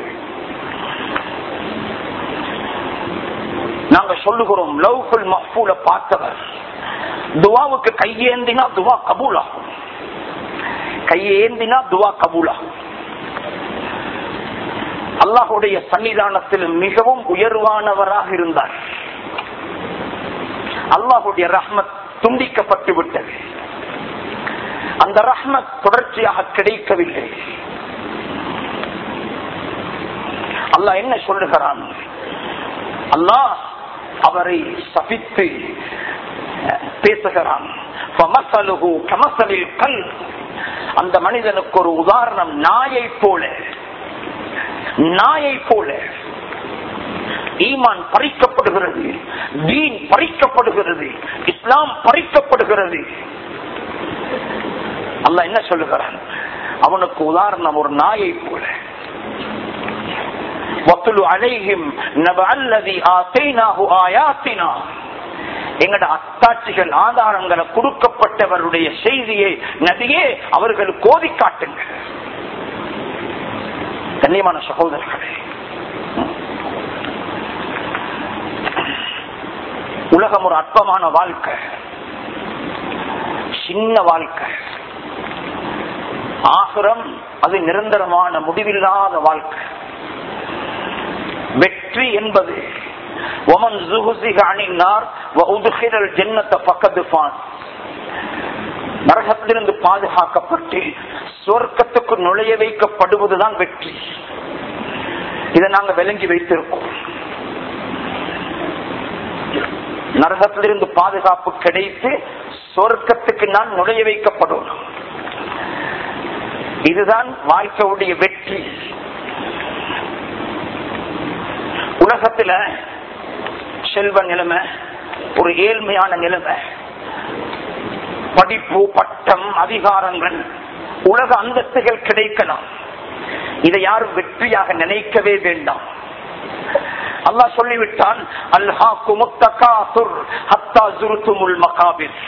நாங்க சொல்லுகிறோம் லவ்ஃபுல் மஹ்பூல பார்த்தவர் துவாவுக்கு கையேந்தினா துவா கபூலாகும் கையேந்தினா துவா கபூலாகும் அல்லாஹுடைய சன்னிதானத்தில் மிகவும் உயர்வானவராக இருந்தார் அல்லாஹுடைய ரஹ்மத் துண்டிக்கப்பட்டு விட்டது அந்த ரஹ்மத் தொடர்ச்சியாக கிடைக்கவில்லை அல்லாஹ் என்ன சொல்லுகிறான் அல்லாஹ் அவரை சபித்து பேசுகிறான் கல் அந்த மனிதனுக்கு ஒரு உதாரணம் நாயை போல நாயை போல ஈமான் பறிக்கப்படுகிறது தீன் பறிக்கப்படுகிறது இஸ்லாம் பறிக்கப்படுகிறது அல்ல என்ன சொல்லுகிறான் அவனுக்கு உதாரணம் ஒரு நாயை போல وَاتْلُ عَلَيْهِمْ نَبَأَ الَّذِي آتَيْنَاهُ آيَاتِنَا எங்கட அத்தாட்சிகள் ஆதாரங்களை கொடுக்கப்பட்டவருடைய செய்தியை நதியே அவர்கள் கோதி காட்டுங்க கண்ணியமான சகோதரர்களே உலகம் ஒரு அற்பமான வாழ்க்கை சின்ன வாழ்க்கை ஆசுரம் அது நிரந்தரமான முடிவில்லாத வாழ்க்கை வெற்றி என்பது ஒமன் அணினார் ஜென்னத்தை பக்கத்து நரகத்திலிருந்து பாதுகாக்கப்பட்டு சுவர்க்கத்துக்கு நுழைய வைக்கப்படுவதுதான் வெற்றி இதை நாங்க விளங்கி வைத்திருக்கோம் நரகத்திலிருந்து பாதுகாப்பு கிடைத்து சொர்க்கத்துக்கு நான் நுழைய வைக்கப்படும் இதுதான் வாழ்க்கையுடைய வெற்றி உலகத்துல செல்வ நிலைமை ஒரு ஏழ்மையான நிலைமை படிப்பு பட்டம் அதிகாரங்கள் உலக அந்தஸ்துகள் கிடைக்கலாம் இதை யாரும் வெற்றியாக நினைக்கவே வேண்டாம் அல்லாஹ் சொல்லிவிட்டான் அல்ஹா குமுத்தகாசுர் ஹத்தா ஜுருத்துமுல் மகாபிர்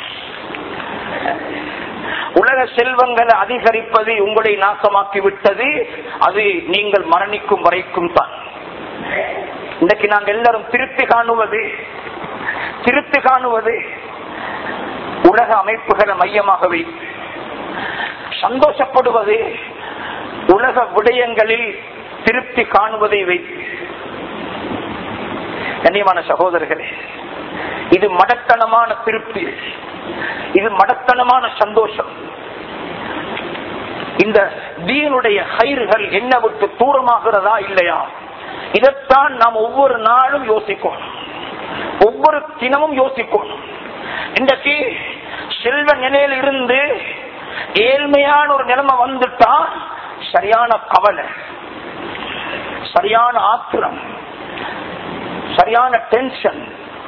உலக செல்வங்களை அதிகரிப்பது உங்களை நாசமாக்கி விட்டது அது நீங்கள் மரணிக்கும் வரைக்கும் தான் இன்றைக்கு நாங்கள் எல்லாரும் திருத்தி காணுவது திருத்தி காணுவது உலக அமைப்புகளை மையமாக வைத்து சந்தோஷப்படுவது உலக விடயங்களில் திருப்தி காணுவதை வைத்து கண்ணியமான சகோதரர்களே இது மடத்தனமான திருப்தி இது மடத்தனமான சந்தோஷம் இந்த தீனுடைய கயிறுகள் என்ன விட்டு தூரமாகிறதா இல்லையா இதைத்தான் நாம் ஒவ்வொரு நாளும் யோசிக்கணும் ஒவ்வொரு தினமும் யோசிக்கணும் இன்றைக்கு செல்வ நிலையில் இருந்து ஏழ்மையான ஒரு நிலைமை வந்துட்டா சரியான கவலை சரியான ஆத்திரம் சரியான டென்ஷன்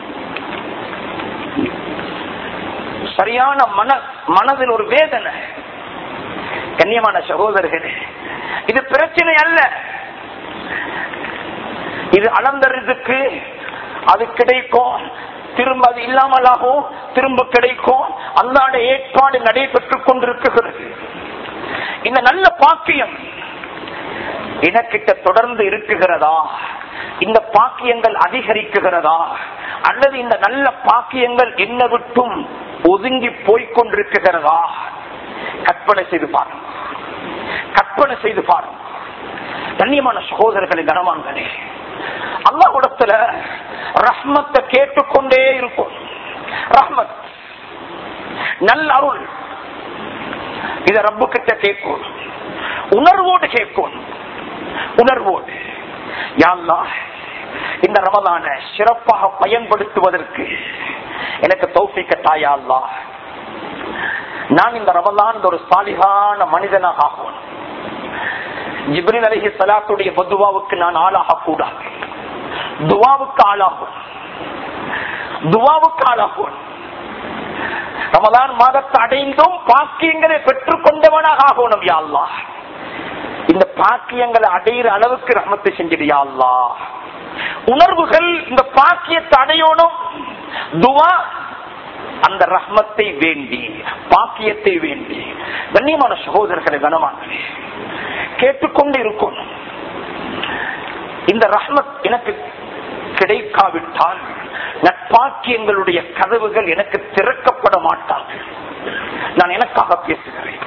சரியான மன மனதில் ஒரு வேதனை கண்ணியமான சகோதரர்களே இது பிரச்சனை அல்ல இது அளந்தறதுக்கு அது கிடைக்கும் திரும்ப அது இல்லாமலாகும் திரும்ப கிடைக்கும் அல்லாட ஏற்பாடு நடைபெற்றுக் கொண்டிருக்கிறது இந்த நல்ல பாக்கியம் எனக்கிட்ட தொடர்ந்து இருக்குகிறதா இந்த பாக்கியங்கள் அதிகரிக்குகிறதா அல்லது இந்த நல்ல பாக்கியங்கள் என்ன விட்டும் ஒதுங்கி போய்கொண்டிருக்கிறதா கற்பனை செய்து பாருங்க கற்பனை செய்து பாருங்க கண்ணியமான சகோதரர்களே கனவான்களே அல்லாஹ்விடத்துல ரஹ்மத்தை கேட்டுக்கொண்டே இருக்கும் ரஹ்மத் நல்ல அருள் இத ரப்பு கிட்ட கேட்கும் உணர்வோடு கேட்கும் உணர்வோடு யா அல்லாஹ் இந்த ரமதான சிறப்பாக பயன்படுத்துவதற்கு எனக்கு தௌஃபிக்க தாயா அல்லாஹ் நான் இந்த ரமலான் ஒரு சாலிகான மனிதனாக ஆகும் ஜிப்ரில் அலஹி சலாத்துடைய பதுவாவுக்கு நான் ஆளாக கூடாது துவாவுக்கு ஆளாகும் துவாவுக்கு ஆளாகும் ரமலான் மாதத்தை அடைந்தும் பாக்கியங்களை பெற்றுக் கொண்டவனாக ஆகணும் யா அல்லாஹ் இந்த பாக்கியங்களை அடையிற அளவுக்கு ரஹமத்தை செஞ்சிடியா அல்லா உணர்வுகள் இந்த பாக்கியத்தை அடையணும் துவா அந்த ரஹ்மத்தை வேண்டி பாக்கியத்தை வேண்டி கண்ணியமான சகோதரர்களை கனமானே கேட்டுக்கொண்டு இருக்கும் இந்த ரஹ்மத் எனக்கு கிடைக்காவிட்டால் நட்பாக்கியங்களுடைய கதவுகள் எனக்கு திறக்கப்பட மாட்டார்கள் நான் எனக்காக பேசுகிறேன்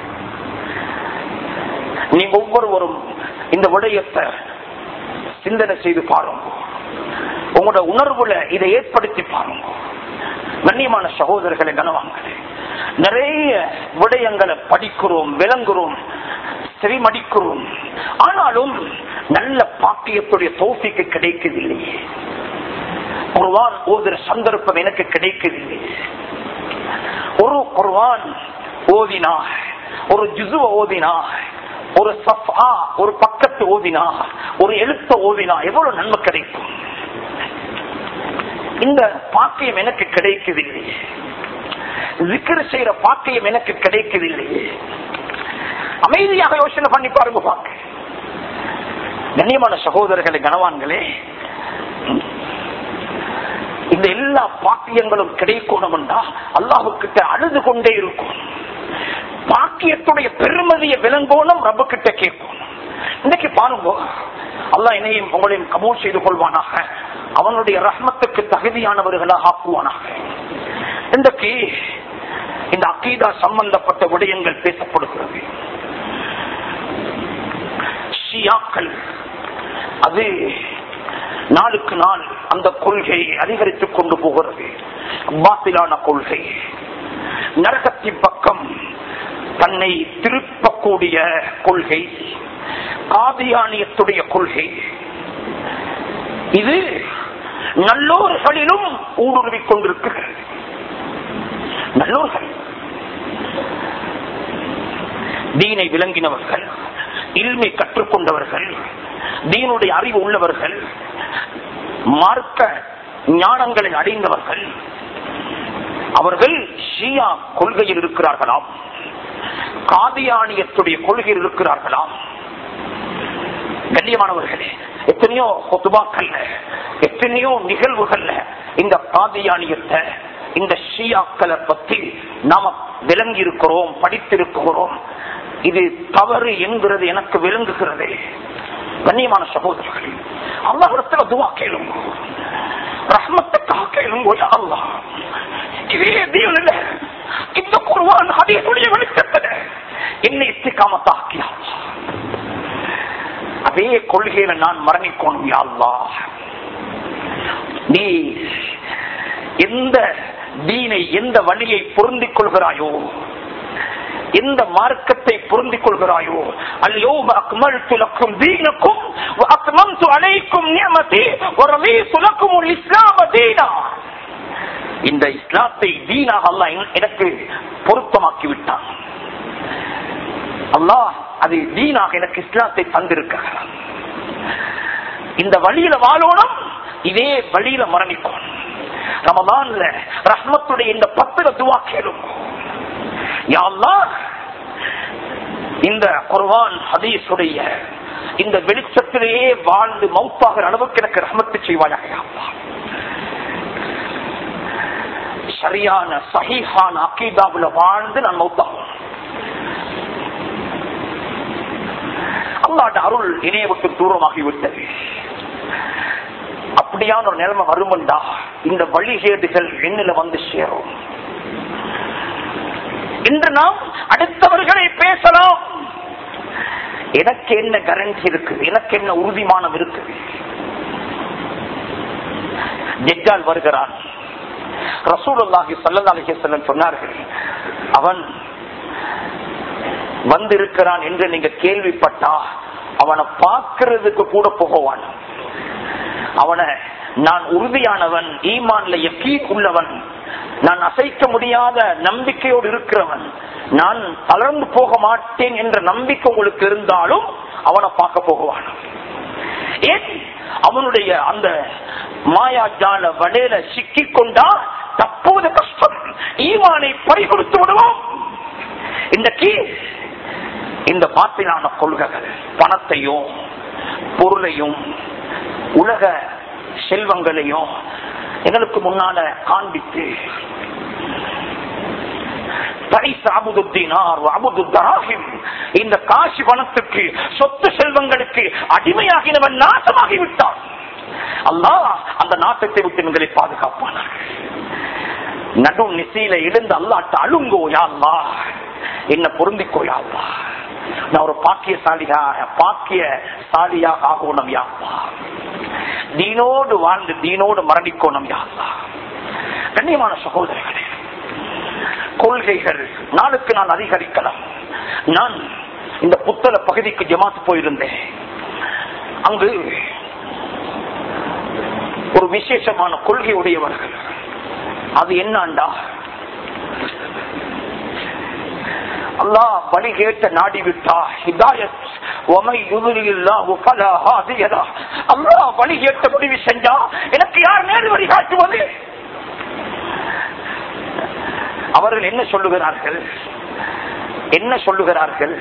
நீங்க ஒவ்வொருவரும் இந்த விடயத்தை சிந்தனை செய்து பாருங்க உங்களோட உணர்வுல இதை ஏற்படுத்தி பாருங்க கண்ணியமான சகோதரர்களை கனவாங்களே நிறைய விடயங்களை படிக்கிறோம் விளங்குறோம் செவிமடிக்கிறோம் ஆனாலும் நல்ல பாக்கியத்துடைய தோஃபிக்கு கிடைக்கவில்லையே குர்வான் ஓதுற சந்தர்ப்பம் எனக்கு கிடைக்கவில்லை ஒரு குர்வான் ஓதினா ஒரு ஜுசுவ ஓதினா ஒரு சஃபா ஒரு பக்கத்து ஓதினா ஒரு எழுத்த ஓதினா எவ்வளவு நன்மை கிடைக்கும் இந்த பாக்கியம் எனக்கு கிடைக்கவில்லை விக்கிர செய்யற பாக்கியம் எனக்கு கிடைக்கவில்லை அமைதியாக யோசனை பண்ணி பாருங்க பாக்க கண்ணியமான சகோதரர்களே கனவான்களே இந்த எல்லா பாக்கியங்களும் கிடைக்கணும் என்றா அல்லாஹுக்கிட்ட அழுது கொண்டே இருக்கும் பாக்கியத்துடைய பெருமதியை விளங்கோனும் ரப்பு கிட்ட கேட்கும் இன்னைக்கு பாருங்க அல்லாஹ் என்னையும் உங்களையும் கமோல் செய்து கொள்வானாக அவனுடைய ரஹ்மத்துக்கு தகுதியானவர்களாக ஆக்குவானாக இன்றைக்கு இந்த அக்கீதா சம்பந்தப்பட்ட விடயங்கள் பேசப்படுகிறது ஷியாக்கள் அது நாளுக்கு நாள் அந்த கொள்கை அதிகரித்துக் கொண்டு போகிறது பாத்திலான கொள்கை நரகத்தின் பக்கம் தன்னை திருப்பக்கூடிய கொள்கை காதியானியத்துடைய கொள்கை இது நல்லோர்களிலும் ஊடுருவிக் கொண்டிருக்கிறது நல்லோர்கள் தீனை விளங்கினவர்கள் இல்மை கற்றுக்கொண்டவர்கள் தீனுடைய அறிவு உள்ளவர்கள் மார்க்க ஞானங்களை அடைந்தவர்கள் அவர்கள் ஷியா கொள்கையில் இருக்கிறார்களாம் காதியானியத்துடைய கொள்கையில் இருக்கிறார்களாம் கண்ணியமானவர்களே எத்தனையோ கொத்துபாக்கல்ல எத்தனையோ நிகழ்வுகள்ல இந்த காதியானியத்தை இந்த ஷியாக்களை பத்தி நாம விளங்கி இருக்கிறோம் படித்திருக்கிறோம் இது தவறு என்கிறது எனக்கு விளங்குகிறது கண்ணியமான சகோதரர்கள் அல்லாஹிடத்துல துவா கேளுங்க ரஹ்மத்துக்காக கேளுங்க அல்லாஹ் இதே தீவன் இல்ல இந்த குருவான் அதேடைய வெளிச்சத்துல என்னை இஸ்திகாமத்தாக்கியா அதே கொள்கையில நான் மரணிக்கணும் யாழ்லா நீ எந்த தீனை எந்த வழியை பொருந்திக் கொள்கிறாயோ எந்த மார்க்கத்தை பொருந்திக் கொள்கிறாயோ அல்யோம அக்மல்து லக்கும் தீனக்கும் அக்மம்து அலைக்கும் நியமதி வரலீது லக்கும் இஸ்லாம தீனா இந்த இஸ்லாத்தை தீனாக அல்லாஹ் எனக்கு பொருத்தமாக்கி விட்டான் அல்லாஹ் அது தீனாக எனக்கு இஸ்லாத்தை தந்திருக்கிறான் இந்த வழியில வாழணும் இதே வழியில மரணிக்கும் ரமதான்ல ரஹ்மத்துடைய இந்த பத்திர துவா கேளும் இந்த குர்வான் ஹதீஸுடைய இந்த வெளிச்சத்திலேயே வாழ்ந்து மௌத்தாகிற அளவுக்கு எனக்கு ரஹமத்து செய்வாயாக சரியான சஹீஹான அக்கீதாவுல வாழ்ந்து நான் மௌத்தாகும் அல்லாட அருள் இணைய விட்டு தூரமாகி விட்டது அப்படியான ஒரு நிலைமை வருமண்டா இந்த வழிகேடுகள் எண்ணில வந்து சேரும் இன்று நாம் அடுத்தவர்களை பேசலாம் எனக்கு என்ன கரண்டி இருக்கு எனக்கு என்ன உறுதிமானம் இருக்கு ஜெஜால் வருகிறான் ரசூலுல்லாஹி ஸல்லல்லாஹு அலைஹி வஸல்லம் சொன்னார்கள் அவன் வந்திருக்கிறான் என்று நீங்க கேள்விப்பட்டா அவனை பார்க்கிறதுக்கு கூட போகவான் அவனை நான் உறுதியானவன் ஈமான்ல யக்கீன் உள்ளவன் நான் அசைக்க முடியாத நம்பிக்கையோடு இருக்கிறவன் நான் தளர்ந்து போக மாட்டேன் என்ற நம்பிக்கை உங்களுக்கு இருந்தாலும் அவனை பார்க்க போகுவான் ஏன் அவனுடைய அந்த மாயாஜால வலையில சிக்கிக் கொண்டா தப்போது கஷ்டம் ஈமானை பறிகொடுத்து விடுவோம் இன்றைக்கு இந்த பாத்திலான கொள்கைகள் பணத்தையும் பொருளையும் உலக செல்வங்களையும் எங்களுக்கு முன்னால காண்பித்து இந்த காசி பணத்துக்கு சொத்து செல்வங்களுக்கு அடிமையாகினவன் நாசமாகி விட்டான் அல்லாஹ் அந்த நாட்டத்தை விட்டு எங்களை பாதுகாப்பானார் நடு நிசையில எழுந்து அல்லாட்ட அழுங்கோ யாழ்லா என்ன பொருந்திக்கோ யாழ்லா நான் ஒரு பாக்கியசாலியாக பாக்கியசாலியாக ஆகணும் யாழ்லா தீனோடு வாழ்ந்து தீனோடு மரணிக்கோணும் யாழ்லா கண்ணியமான சகோதரர்களே கொள்கைகள் நாளுக்கு நான் அதிகரிக்கலாம் நான் இந்த புத்தள பகுதிக்கு ஜமாத்து போயிருந்தேன் அங்கு ஒரு விசேஷமான கொள்கை உடையவர்கள் அது என்னண்டா அல்லாஹ் வழி கேட்ட நாடி விட்டா ஹிதாயத் அல்லாஹ் வழி கேட்ட முடிவு செஞ்சா எனக்கு யார் நேரு வழி காட்டுவது அவர்கள் என்ன சொல்லுகிறார்கள் என்ன சொல்லுகிறார்கள்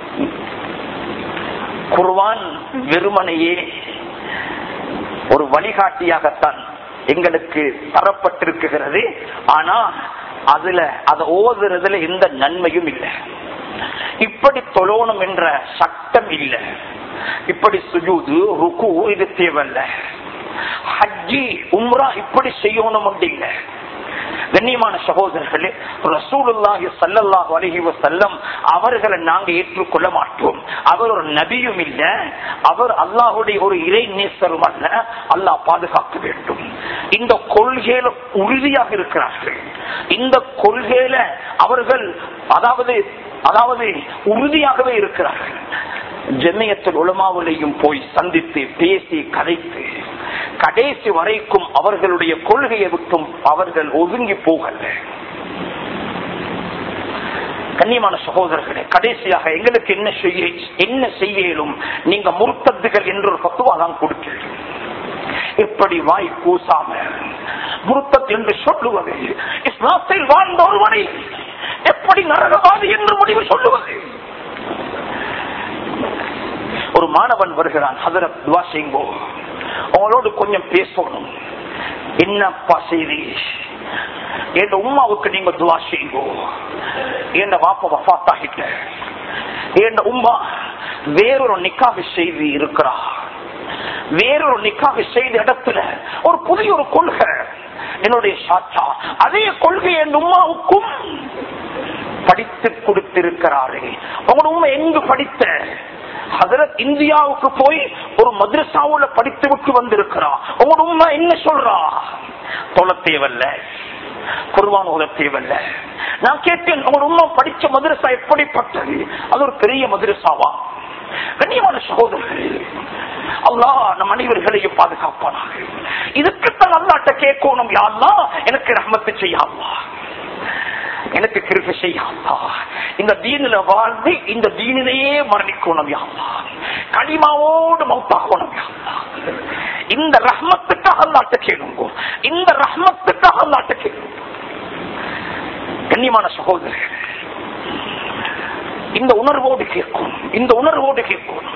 குர்வான் வெறுமனையே ஒரு வழிகாட்டியாகத்தான் எங்களுக்கு தரப்பட்டிருக்கிறது ஆனா அதுல அதை ஓதுறதுல எந்த நன்மையும் இல்லை இப்படி தொழணும் என்ற சட்டம் இல்லை இப்படி சுஜூது ருக்கு இது தேவையில்ல ஹஜ்ஜி உம்ரா இப்படி செய்யணும் இல்லை கண்ணியமான சகோதரர்களே ரசூலுல்லாஹி ஸல்லல்லாஹு அலைஹி வஸல்லம் அவர்களை நாங்க ஏற்றுக்கொள்ள மாட்டோம் அவர் ஒரு நபியும் இல்ல அவர் அல்லாஹ்வுடைய ஒரு இறை நேசரும் அல்ல அல்லாஹ் பாதுகாக்க வேண்டும் இந்த கொள்கையில உறுதியாக இருக்கிறார்கள் இந்த கொள்கையில அவர்கள் அதாவது அதாவது உறுதியாகவே இருக்கிறார்கள் ஜெமியத்தில் உலமாவிலையும் போய் சந்தித்து பேசி கதைத்து கடைசி வரைக்கும் அவர்களுடைய கொள்கையை விட்டும் அவர்கள் ஒதுங்கி போகல கண்ணியமான சகோதரர்களே கடைசியாக எங்களுக்கு என்ன செய்ய என்ன செய்யலும் நீங்க முருத்தத்துகள் என்ற ஒரு பத்துவா தான் கொடுக்கிறீர்கள் இப்படி வாய் கூசாம முருத்தத் என்று சொல்லுவது இஸ்லாத்தில் வாழ்ந்த ஒருவனை எப்படி நரகவாதி என்று முடிவு சொல்லுவது ஒரு மாணவன் வருகிறான் ஹதரத் துவா செய்யுங்கோ உங்களோடு கொஞ்சம் பேசணும் என்னப்பா செய்தி என் உமாவுக்கு நீங்க துவா செய்யுங்கோ என் வாப்ப வஃத்தாகிட்ட என் உமா வேறொரு நிக்காக செய்தி இருக்கிறா வேறொரு நிக்காக செய்த இடத்துல ஒரு புதிய ஒரு கொள்கை என்னுடைய சாச்சா அதே கொள்கை என் உமாவுக்கும் படித்து கொடுத்திருக்கிறாரே உங்களோட உண்மை எங்கு படித்த ஹதரத் இந்தியாவுக்கு போய் ஒரு மദ്രസാவுல படித்து விட்டு வந்திருக்கிறா உங்களோட உண்மை என்ன சொல்றா தொலை தேவல்ல குர்வான் ஓத தேவல்ல நான் கேட்டேன் உங்களோட உண்மை படிச்ச மதுரசா எப்படிப்பட்டது அது ஒரு பெரிய மதுரசாவா கண்ணியமான சகோதரர்களே அல்லாஹ் நம் அனைவர்களையும் பாதுகாப்பானாக இதுக்குத்தான் அல்லாட்ட கேட்கணும் யாருலா எனக்கு ரஹமத்து செய்யாமா எனக்கு கிருப்ப செய்யாமா இந்த தீனில வாழ்ந்து இந்த தீனிலேயே மரணிக்கணும் யாமா களிமாவோடு மௌத்தாகணும் யாமா இந்த ரஹ்மத்துக்காக அல்லாட்ட கேளுங்க இந்த ரஹ்மத்துக்காக அல்லாட்ட கேளுங்க கண்ணியமான சகோதரர்கள் இந்த உணர்வோடு கேட்கும் இந்த உணர்வோடு கேட்கும்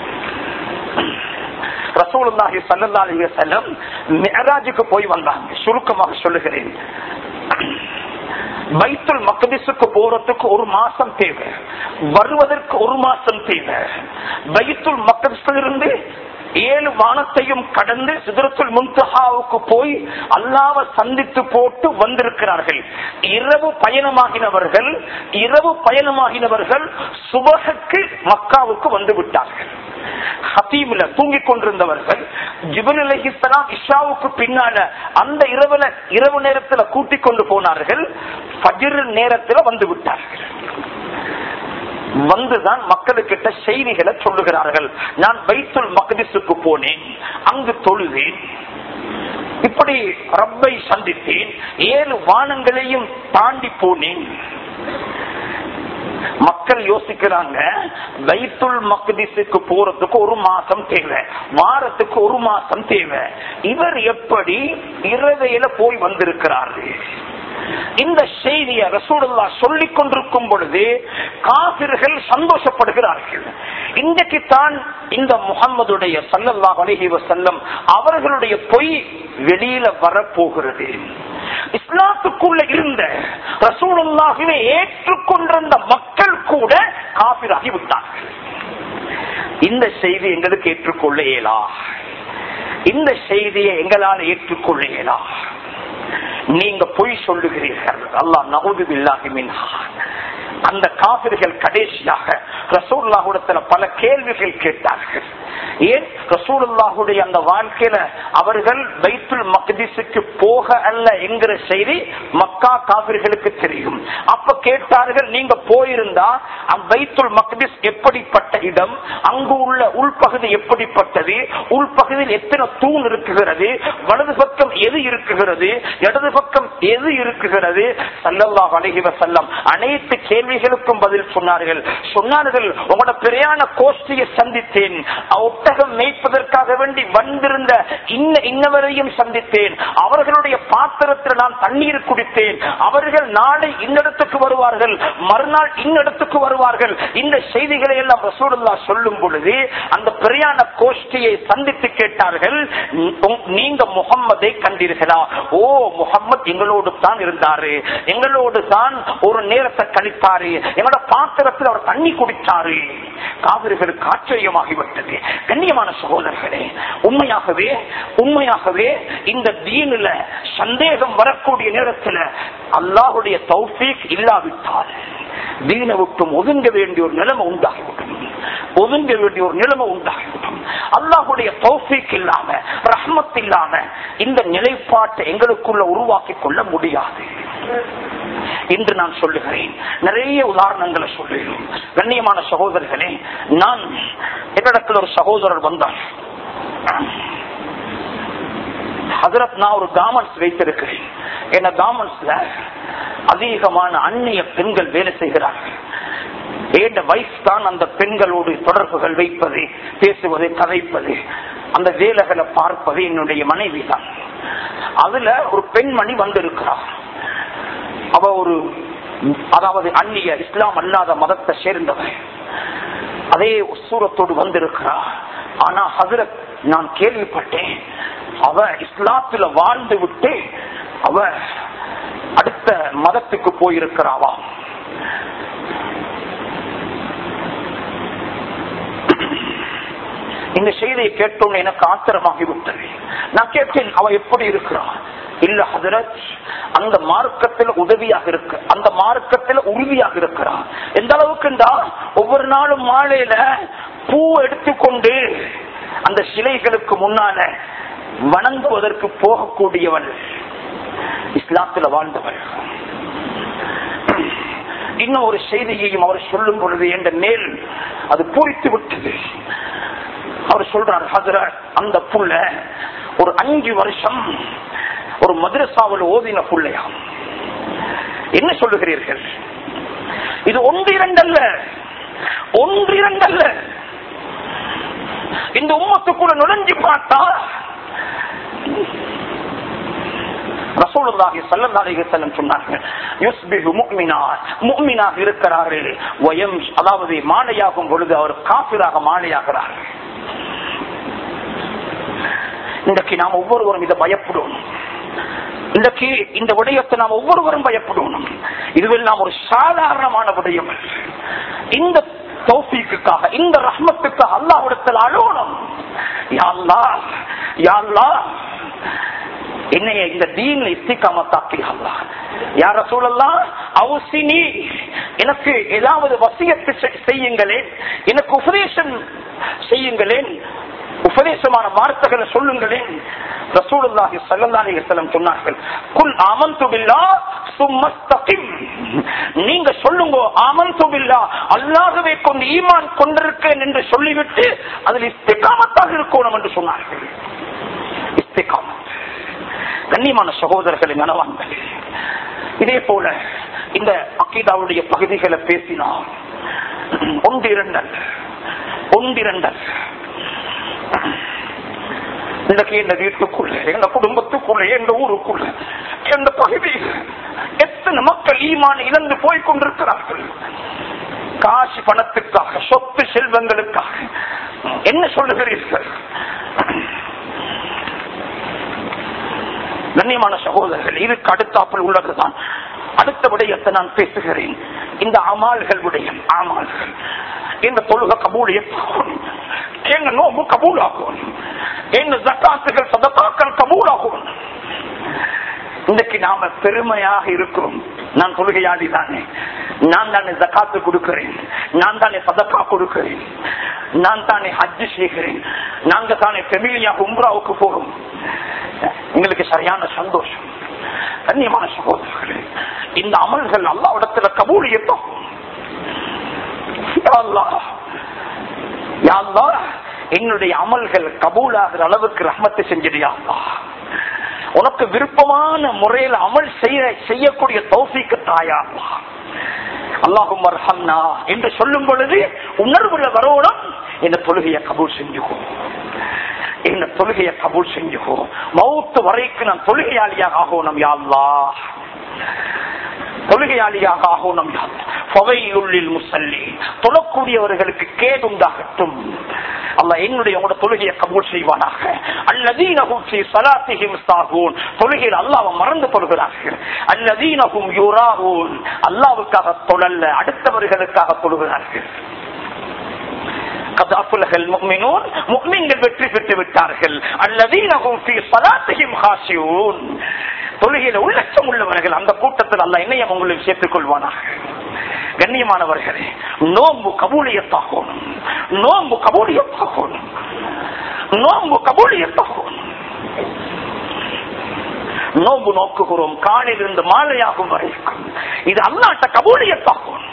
ரசூலுல்லாஹி ஸல்லல்லாஹு அலைஹி வஸல்லம் மிஅராஜுக்கு போய் வந்தாங்க சுருக்கமாக சொல்லுகிறேன் பைத்துல் மக்திஸுக்கு போறதுக்கு ஒரு மாசம் தேவை வருவதற்கு ஒரு மாசம் தேவை பைத்துல் மக்திஸிலிருந்து ஏழு வானத்தையும் கடந்து சிதறத்துல் முன்தஹாவுக்கு போய் அல்லாவை சந்தித்து போட்டு வந்திருக்கிறார்கள் இரவு பயணமாகினவர்கள் இரவு பயணமாகினவர்கள் சுபகுக்கு மக்காவுக்கு வந்து விட்டார்கள் ஹத்தீம்ல தூங்கிக் கொண்டிருந்தவர்கள் ஜிபுல் அலஹிஸ்லாம் இஷாவுக்கு பின்னால அந்த இரவுல இரவு நேரத்துல கூட்டிக் கொண்டு போனார்கள் ஃபஜ்ர் நேரத்துல வந்து விட்டார்கள் வந்துதான் மக்களுக்கிட்ட செய்திகளை சொல்லுகிறார்கள் நான் பைத்துல் மக்திசுக்கு போனேன் அங்கு தொழுவேன் இப்படி ரப்பை சந்தித்தேன் ஏழு வானங்களையும் தாண்டி போனேன் மக்கள் யோசிக்கிறாங்க பைத்துல் மக்திசுக்கு போறதுக்கு ஒரு மாசம் தேவை வாரத்துக்கு ஒரு மாசம் தேவை இவர் எப்படி இரவையில போய் வந்திருக்கிறாரு இந்த செய்தியை ரசூலுல்லா சொல்லிக் கொண்டிருக்கும் பொழுது காபிர்கள் சந்தோஷப்படுகிறார்கள் இன்றைக்கு தான் இந்த முகம்மதுடைய சல்லல்லாஹ் அலைஹி வஸல்லம் அவர்களுடைய பொய் வெளியில வரப்போகிறது இஸ்லாத்துக்குள்ள இருந்த ரசூலுல்லாஹுவை ஏற்றுக்கொண்டிருந்த மக்கள் கூட காபிராகி விட்டார்கள் இந்த செய்தி எங்களுக்கு ஏற்றுக்கொள்ள இயலா இந்த செய்தியை எங்களால் ஏற்றுக்கொள்ள இயலா நீங்க பொய் சொல்லுகிறீர்கள் அல்லாஹ் நகுது பில்லாஹி மின்ஹா அந்த காபிர்கள் கடைசியாக ரசூல்லாஹுடத்துல பல கேள்விகள் கேட்டார்கள் ஏன் ரசூலுல்லாஹுடைய அந்த வாழ்க்கையில அவர்கள் பைத்துல் மக்திஸுக்கு போக அல்ல என்கிற செய்தி மக்கா காபிர்களுக்கு தெரியும் அப்ப கேட்டார்கள் நீங்க போயிருந்தா அந்த பைத்துல் மக்திஸ் எப்படிப்பட்ட இடம் அங்கு உள்ள உள்பகுதி எப்படிப்பட்டது உள்பகுதியில் எத்தனை தூண் இருக்குகிறது வலது பக்கம் எது இருக்குகிறது இடது பக்கம் எது இருக்குகிறது சல்லல்லாஹு அலைஹி வஸல்லம் அனைத்து கேள்விகளுக்கும் பதில் சொன்னார்கள் சொன்னார்கள் உங்களோட பிரயாண கோஷ்டியை சந்தித்தேன் ஒட்டகம் மேய்ப்பதற்காக வேண்டி வந்திருந்த இன்ன இன்னவரையும் சந்தித்தேன் அவர்களுடைய பாத்திரத்தில் நான் தண்ணீர் குடித்தேன் அவர்கள் நாளை இன்னிடத்துக்கு வருவார்கள் மறுநாள் இன்னிடத்துக்கு வருவார்கள் இந்த செய்திகளை எல்லாம் ரசூலுல்லா சொல்லும் பொழுது அந்த பிரயாண கோஷ்டியை சந்தித்து கேட்டார்கள் உம், நீங்க முகம்மதை கண்டீர்களா ஓ முகம்மது எங்களோடு தான் இருந்தாரு எங்களோடு தான் ஒரு நேரத்தை கழித்தாரு எங்களோட பாத்திரத்தில் அவர் தண்ணி குடித்தாரு காவிரிகளுக்கு ஆச்சரியமாகிவிட்டது கண்ணியமான சகோதரர்களே உண்மையாகவே உண்மையாகவே இந்த தீனில சந்தேகம் வரக்கூடிய நேரத்தில் அல்லாஹுடைய தௌஃபீக் இல்லாவிட்டால் தீனை விட்டும் ஒதுங்க வேண்டிய ஒரு நிலைமை உண்டாகிவிடும் ஒதுங்க வேண்டிய ஒரு நிலைமை உண்டாகிவிடும் அல்லாஹுடைய தௌஃபீக் இல்லாம ரஹ்மத் இல்லாம இந்த நிலைப்பாட்டை எங்களுக்குள்ள உருவாக்கி கொள்ள முடியாது என்று நான் சொல்லுகிறேன் நிறைய உதாரணங்களை சொல்லுகிறேன் கண்ணியமான சகோதரர்களே நான் என்னிடத்தில் ஒரு சகோதரர் வந்தார் ஹசரத் நான் ஒரு கார்மெண்ட்ஸ் வைத்திருக்கிறேன் என்ன கார்மெண்ட்ஸ்ல அதிகமான அந்நிய பெண்கள் வேலை செய்கிறார்கள் ஏண்ட வயசு தான் அந்த பெண்களோடு தொடர்புகள் வைப்பது பேசுவது கதைப்பது அந்த வேலைகளை பார்ப்பது என்னுடைய மனைவி தான் அதுல ஒரு பெண்மணி வந்திருக்கிறார் அவ ஒரு அதாவது அந்நிய இஸ்லாம் அல்லாத மதத்தை சேர்ந்தவர் அதே சூரத்தோடு வந்திருக்கிறா ஆனா ஹசரத் நான் கேள்விப்பட்டேன் அவ இஸ்லாத்துல வாழ்ந்து விட்டு அவ அடுத்த மதத்துக்கு போயிருக்கிறாவா இந்த செய்தியை கேட்டோன்னு எனக்கு ஆத்திரமாகி விட்டது நான் கேட்டேன் அவ எப்படி இருக்கிறான் இல்ல ஹதரத் அந்த மார்க்கத்தில் உதவியாக இருக்கு அந்த மார்க்கத்தில் உறுதியாக இருக்கிறான் எந்த அளவுக்குண்டா ஒவ்வொரு நாளும் மாலையில பூ எடுத்துக்கொண்டு அந்த சிலைகளுக்கு முன்னால வணங்குவதற்கு போகக்கூடியவள் இஸ்லாத்துல வாழ்ந்தவள் இன்னும் ஒரு செய்தியையும் அவர் சொல்லும் பொழுது என்ற மேல் அது பூரித்து விட்டது அவர் சொல்றார் ஹசரத் அந்த புள்ள ஒரு அஞ்சு வருஷம் ஒரு மதுரசாவில் ஓதின புள்ளையா என்ன சொல்லுகிறீர்கள் இது ஒன்று இரண்டல்ல ஒன்று இரண்டல்ல இந்த உம்மத்துக்குள்ள நுழைஞ்சு பார்த்தா ரசூலுல்லாஹி ஸல்லல்லாஹு அலைஹி வஸல்லம் சொன்னார்கள் யுஸ்பிஹு முஃமினா முஃமினாக இருக்கிறாரு வயம் அதாவது மாலையாகும் பொழுது அவர் காஃபிராக மாலையாகிறார் இன்றைக்கு நாம் ஒவ்வொருவரும் இதை பயப்படணும் இன்றைக்கு இந்த விடயத்தை நாம் ஒவ்வொருவரும் பயப்படணும் இதுவெல்லாம் ஒரு சாதாரணமான விடயம் அல்ல. இந்த தௌஃபீக்குக்காக இந்த ரஹ்மத்துக்காக அல்லாஹ்விடத்தில் அழுவணும் யா அல்லாஹ், யா அல்லாஹ், என்னைய இந்த தீன்ல இஸ்திகாமத்தாக்கி அல்லாஹ் யார சூழல்லாம் அவசினி எனக்கு ஏதாவது வசியத்து செ- செய்யுங்களேன் எனக்கு உபதேசம் செய்யுங்களேன் உபதேசமான வார்த்தைகளை சொல்லுங்களேன் ரசூலுல்லாஹி ஸல்லல்லாஹு அலைஹி வஸல்லம் சொன்னார்கள் குல் ஆமன்து பில்லாஹ் சும்மஸ்தகிம் நீங்க சொல்லுங்க ஆமன்து பில்லாஹ் அல்லாஹ்வை கொண்டு ஈமான் கொண்டிருக்கேன் என்று சொல்லிவிட்டு அதில் இஸ்திகாமத்தாக இருக்கணும் என்று சொன்னார்கள் இஸ்திகாமத் கண்ணியமான சகோதரர்களை நனவான்கள் இதே போல இந்த அக்கீதாவுடைய பகுதிகளை பேசினால் ஒன்றிரண்டல் ஒன்றிரண்டல் இன்றைக்கு எந்த வீட்டுக்குள்ள எங்க குடும்பத்துக்குள்ள எங்க ஊருக்குள்ள எந்த பகுதியில் எத்தனை மக்கள் ஈமான் இழந்து போய் கொண்டிருக்கிறார்கள் காசு பணத்துக்காக சொத்து செல்வங்களுக்காக என்ன சொல்லுகிறீர்கள் கண்ணியமான சகோதரர்கள் இதுக்கு அடுத்தாப்பில் உள்ளதுதான் அடுத்த விடயத்தை நான் பேசுகிறேன் இந்த அமால்கள் விடயம் அமால்கள் இந்த தொழுக கபூலியத்தாகும் எங்க நோம்பு கபூலாகும் எங்க ஜக்காத்துகள் சதத்தாக்கள் கபூலாகும் இன்னைக்கு நாம பெருமையாக இருக்கிறோம் நான் தொழுகையாளி தானே நான் தானே ஜக்காத்து கொடுக்கிறேன் நான் தானே சதக்கா கொடுக்கிறேன் நான் தானே ஹஜ்ஜு செய்கிறேன் நாங்க தானே பெமிலியாக உம்ராவுக்கு போறோம் எங்களுக்கு சரியான சந்தோஷம் கண்ணியமான சகோதரர்களே இந்த அமல்கள் அல்லாவிடத்துல கபூலியத்தோம் என்னுடைய அமல்கள் கபூலாகிற அளவுக்கு ரஹ்மத்தை செஞ்சிடியா உனக்கு விருப்பமான முறையில் அமல் செய்ய செய்யக்கூடிய தௌசிக்கு தாயா அல்லாஹும் அர்ஹம்னா என்று சொல்லும் பொழுது உணர்வுல வரணும் இந்த தொழுகையை கபூல் செஞ்சுக்கோ இந்த தொழுகையை கபூல் செஞ்சுக்கோ மௌத்து வரைக்கும் நான் தொழுகையாளியாக ஆகணும் யாழ்லா தொழுகையாளியாக ஆகணும் பவையுள்ளில் முசல்லி தொழக்கூடியவர்களுக்கு கேடுண்டாகட்டும் அல்ல என்னுடைய உங்களோட தொழுகையை கபூல் செய்வானாக அல்லதீனகும் சலாத்திகிம் சாகூன் தொழுகையில் அல்லாவை மறந்து கொள்கிறார்கள் அல்லதீனகும் யுராகூன் அல்லாவுக்காக தொழல்ல அடுத்தவர்களுக்காக தொழுகிறார்கள் வெற்றி பெற்று விட்டார்கள் அல்லதீனகும் தொழுகையில உள்ளச்சம் உள்ளவர்கள் அந்த கூட்டத்தில் அல்ல என்னையும் உங்களுக்கு சேர்த்துக் கொள்வானாக கண்ணியமானவர்களே நோம்பு கபூலியத்தாகணும் நோம்பு கபூலியத்தாகணும் நோம்பு கபூலியத்தாகணும் நோம்பு நோக்குகிறோம் காலையில் இருந்து மாலையாகும் வரைக்கும் இது அல்லாட்ட கபூலியத்தாகணும்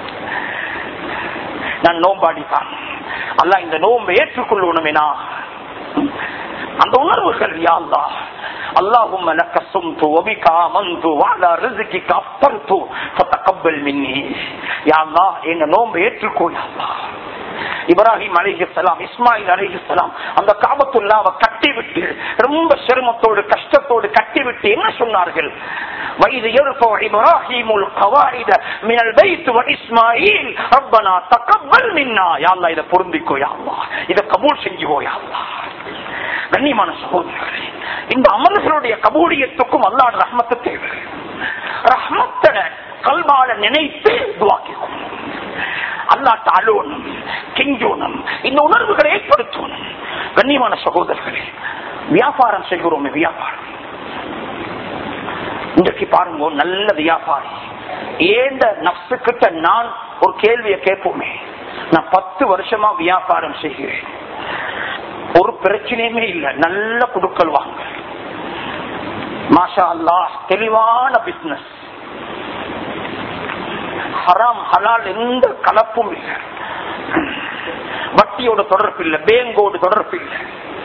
நான் நோம்பாடித்தான் அல்ல இந்த நோம்பை ஏற்றுக்கொள்ளணுமேனா அந்த உணர்வுகள் யாழ்லா اللهم لك صمت وبك آمنت وعلى رزقك أفطرت فتقبل مني يا الله எங்க நோம்பை ஏற்றுக்கோ யா அல்லாஹ் இப்ராஹிம் அலிஹலாம் இஸ்மாயில் அலிஹலாம் அந்த காபத்துல்லாவை கட்டி விட்டு ரொம்ப சிரமத்தோடு கஷ்டத்தோடு கட்டி விட்டு என்ன சொன்னார்கள் வயது يرفع إبراهيم القواعد من البيت وإسماعيل ربنا تقبل منا يا الله இதை பொருந்திக்கோ யா அல்லாஹ் இதை கபூல் செஞ்சுக்கோ யா அல்லாஹ் கண்ணியமான சகோதரர்களே இந்த அமல்களுடைய கபூலியத்துக்கும் அல்லாட ரஹ்மத்து தேவை ரஹ்மத்தன கல்வால நினைத்து துவாக்கிக்கும் அல்லாட்ட அலோனும் கெஞ்சோனும் இந்த உணர்வுகளை ஏற்படுத்தணும் கண்ணியமான சகோதரர்களே வியாபாரம் செய்கிறோமே வியாபாரம் இன்றைக்கு பாருங்க நல்ல வியாபாரி ஏந்த நப்சு கிட்ட நான் ஒரு கேள்வியை கேட்போமே நான் பத்து வருஷமா வியாபாரம் செய்கிறேன் ஒரு பிரச்சனையுமே இல்லை நல்ல குடுக்கல் வாங்க மாஷா அல்லா தெளிவான பிசினஸ் ஹராம் ஹலால் எந்த கலப்பும் இல்லை வட்டியோட தொடர்பு இல்லை பேங்கோடு தொடர்பு இல்லை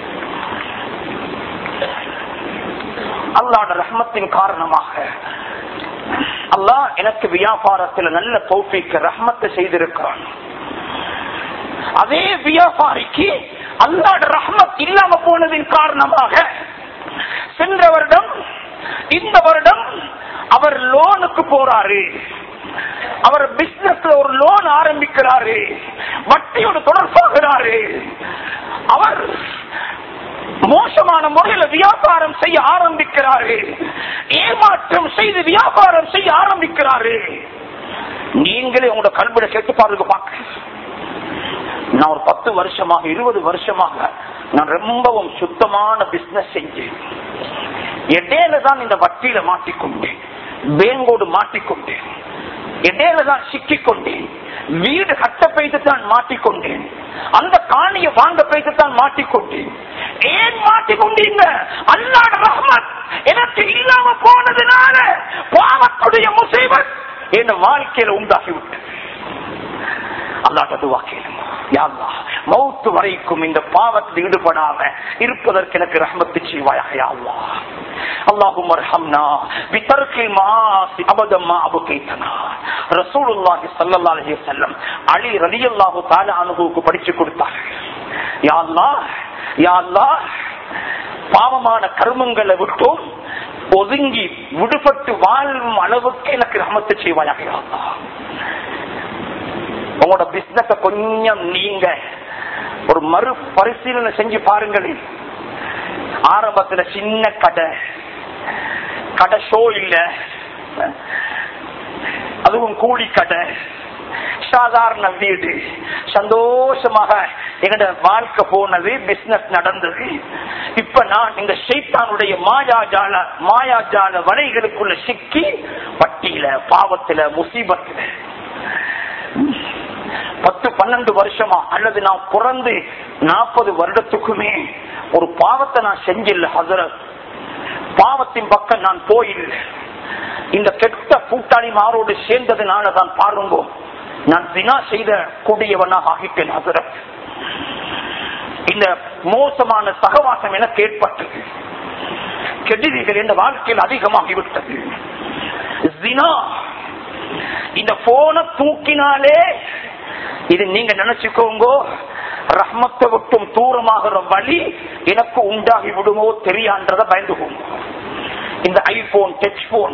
அல்லாட ரஹ்மத்தின் காரணமாக அல்லாஹ் எனக்கு வியாபாரத்தில் நல்ல தோப்பிக்க ரஹ்மத்தை செய்திருக்கிறான் அதே வியாபாரிக்கு அல்லாட ரஹ்மத் இல்லாம போனதின் காரணமாக சென்ற வருடம் இந்த வருடம் அவர் லோனுக்கு போறாரு அவர் பிசினஸ்ல ஒரு லோன் ஆரம்பிக்கிறாரு வட்டியோடு தொடர்பாகிறாரு அவர் மோசமான முறையில வியாபாரம் செய்ய ஆரம்பிக்கிறாரு ஏமாற்றம் செய்து வியாபாரம் செய்ய ஆரம்பிக்கிறாரு நீங்களே உங்களோட கல்விட கேட்டு பாருங்க பார்க்க நான் ஒரு பத்து வருஷமாக இருபது வருஷமாக நான் ரொம்பவும் சுத்தமான பிசினஸ் செஞ்சேன் இடையில தான் இந்த வட்டியில மாட்டிக்கொண்டேன் பேங்கோடு மாட்டிக்கொண்டேன் இடையில தான் சிக்கிக்கொண்டேன் வீடு கட்ட பெய்து தான் மாட்டிக்கொண்டேன் அந்த காணியை வாங்க பெய்து தான் மாட்டிக்கொண்டேன் ஏன் மாட்டிக்கொண்டீங்க அல்லாட ரஹ்மத் எனக்கு இல்லாம போனதுனால பாவத்துடைய முசைபத் என் வாழ்க்கையில உண்டாகிவிட்டது அல்லாட்ட துவா கேளுங்க யா அல்லாஹ், மௌத்து வரைக்கும் இந்த பாவத்தில் ஈடுபடாம இருப்பதற்கு எனக்கு ரஹ்மத்து செய்வாயாக யா அல்லாஹ் அல்லாஹும் அர்ஹம்னா பிதர்கில் மாசி அபதம்மா அபுகைத்தனா ரசூலுல்லாஹி ஸல்லல்லாஹு அலைஹி வஸல்லம் அலி ரலியல்லாஹு தஆலா அன்ஹுவுக்கு படிச்சு கொடுத்தார்கள் யா அல்லாஹ் யா அல்லாஹ் பாவமான கர்மங்களை விட்டும் ஒதுங்கி விடுபட்டு வாழும் அளவுக்கு எனக்கு ரஹமத்து செய்வாயாக யா அல்லாஹ் உங்களோட பிசினஸ கொஞ்சம் நீங்க ஒரு மறு பரிசீலனை செஞ்சு பாருங்களேன் ஆரம்பத்துல சின்ன கடை கடை ஷோ இல்ல அதுவும் கூலி கடை சாதாரண வீடு சந்தோஷமாக எங்கட வாழ்க்கை போனது பிசினஸ் நடந்தது இப்ப நான் இந்த ஷைத்தானுடைய மாயாஜால மாயாஜால வலைகளுக்குள்ள சிக்கி வட்டியில பாவத்துல முசீபத்துல பத்து பன்னெண்டு வருஷமா அல்லது நான் பிறந்து நாற்பது வருடத்துக்குமே ஒரு பாவத்தை நான் செஞ்சில்ல ஹசரத் பாவத்தின் பக்கம் நான் போயில்லை இந்த கெட்ட கூட்டாளி மாரோடு சேர்ந்ததுனால தான் பாருங்க நான் தினா செய்த கூடியவனாக ஆகிட்டேன் ஹசரத் இந்த மோசமான சகவாசம் எனக்கு ஏற்பட்டது கெடுதிகள் என்ற வாழ்க்கையில் அதிகமாகிவிட்டது ஜினா இந்த போனை தூக்கினாலே இது நீங்க நினைச்சுக்கோங்க ரஹ்மத்தை விட்டும் தூரமாகிற வழி எனக்கு உண்டாகி விடுமோ தெரியான்றத பயந்துக்கோங்க இந்த ஐபோன் டச் போன்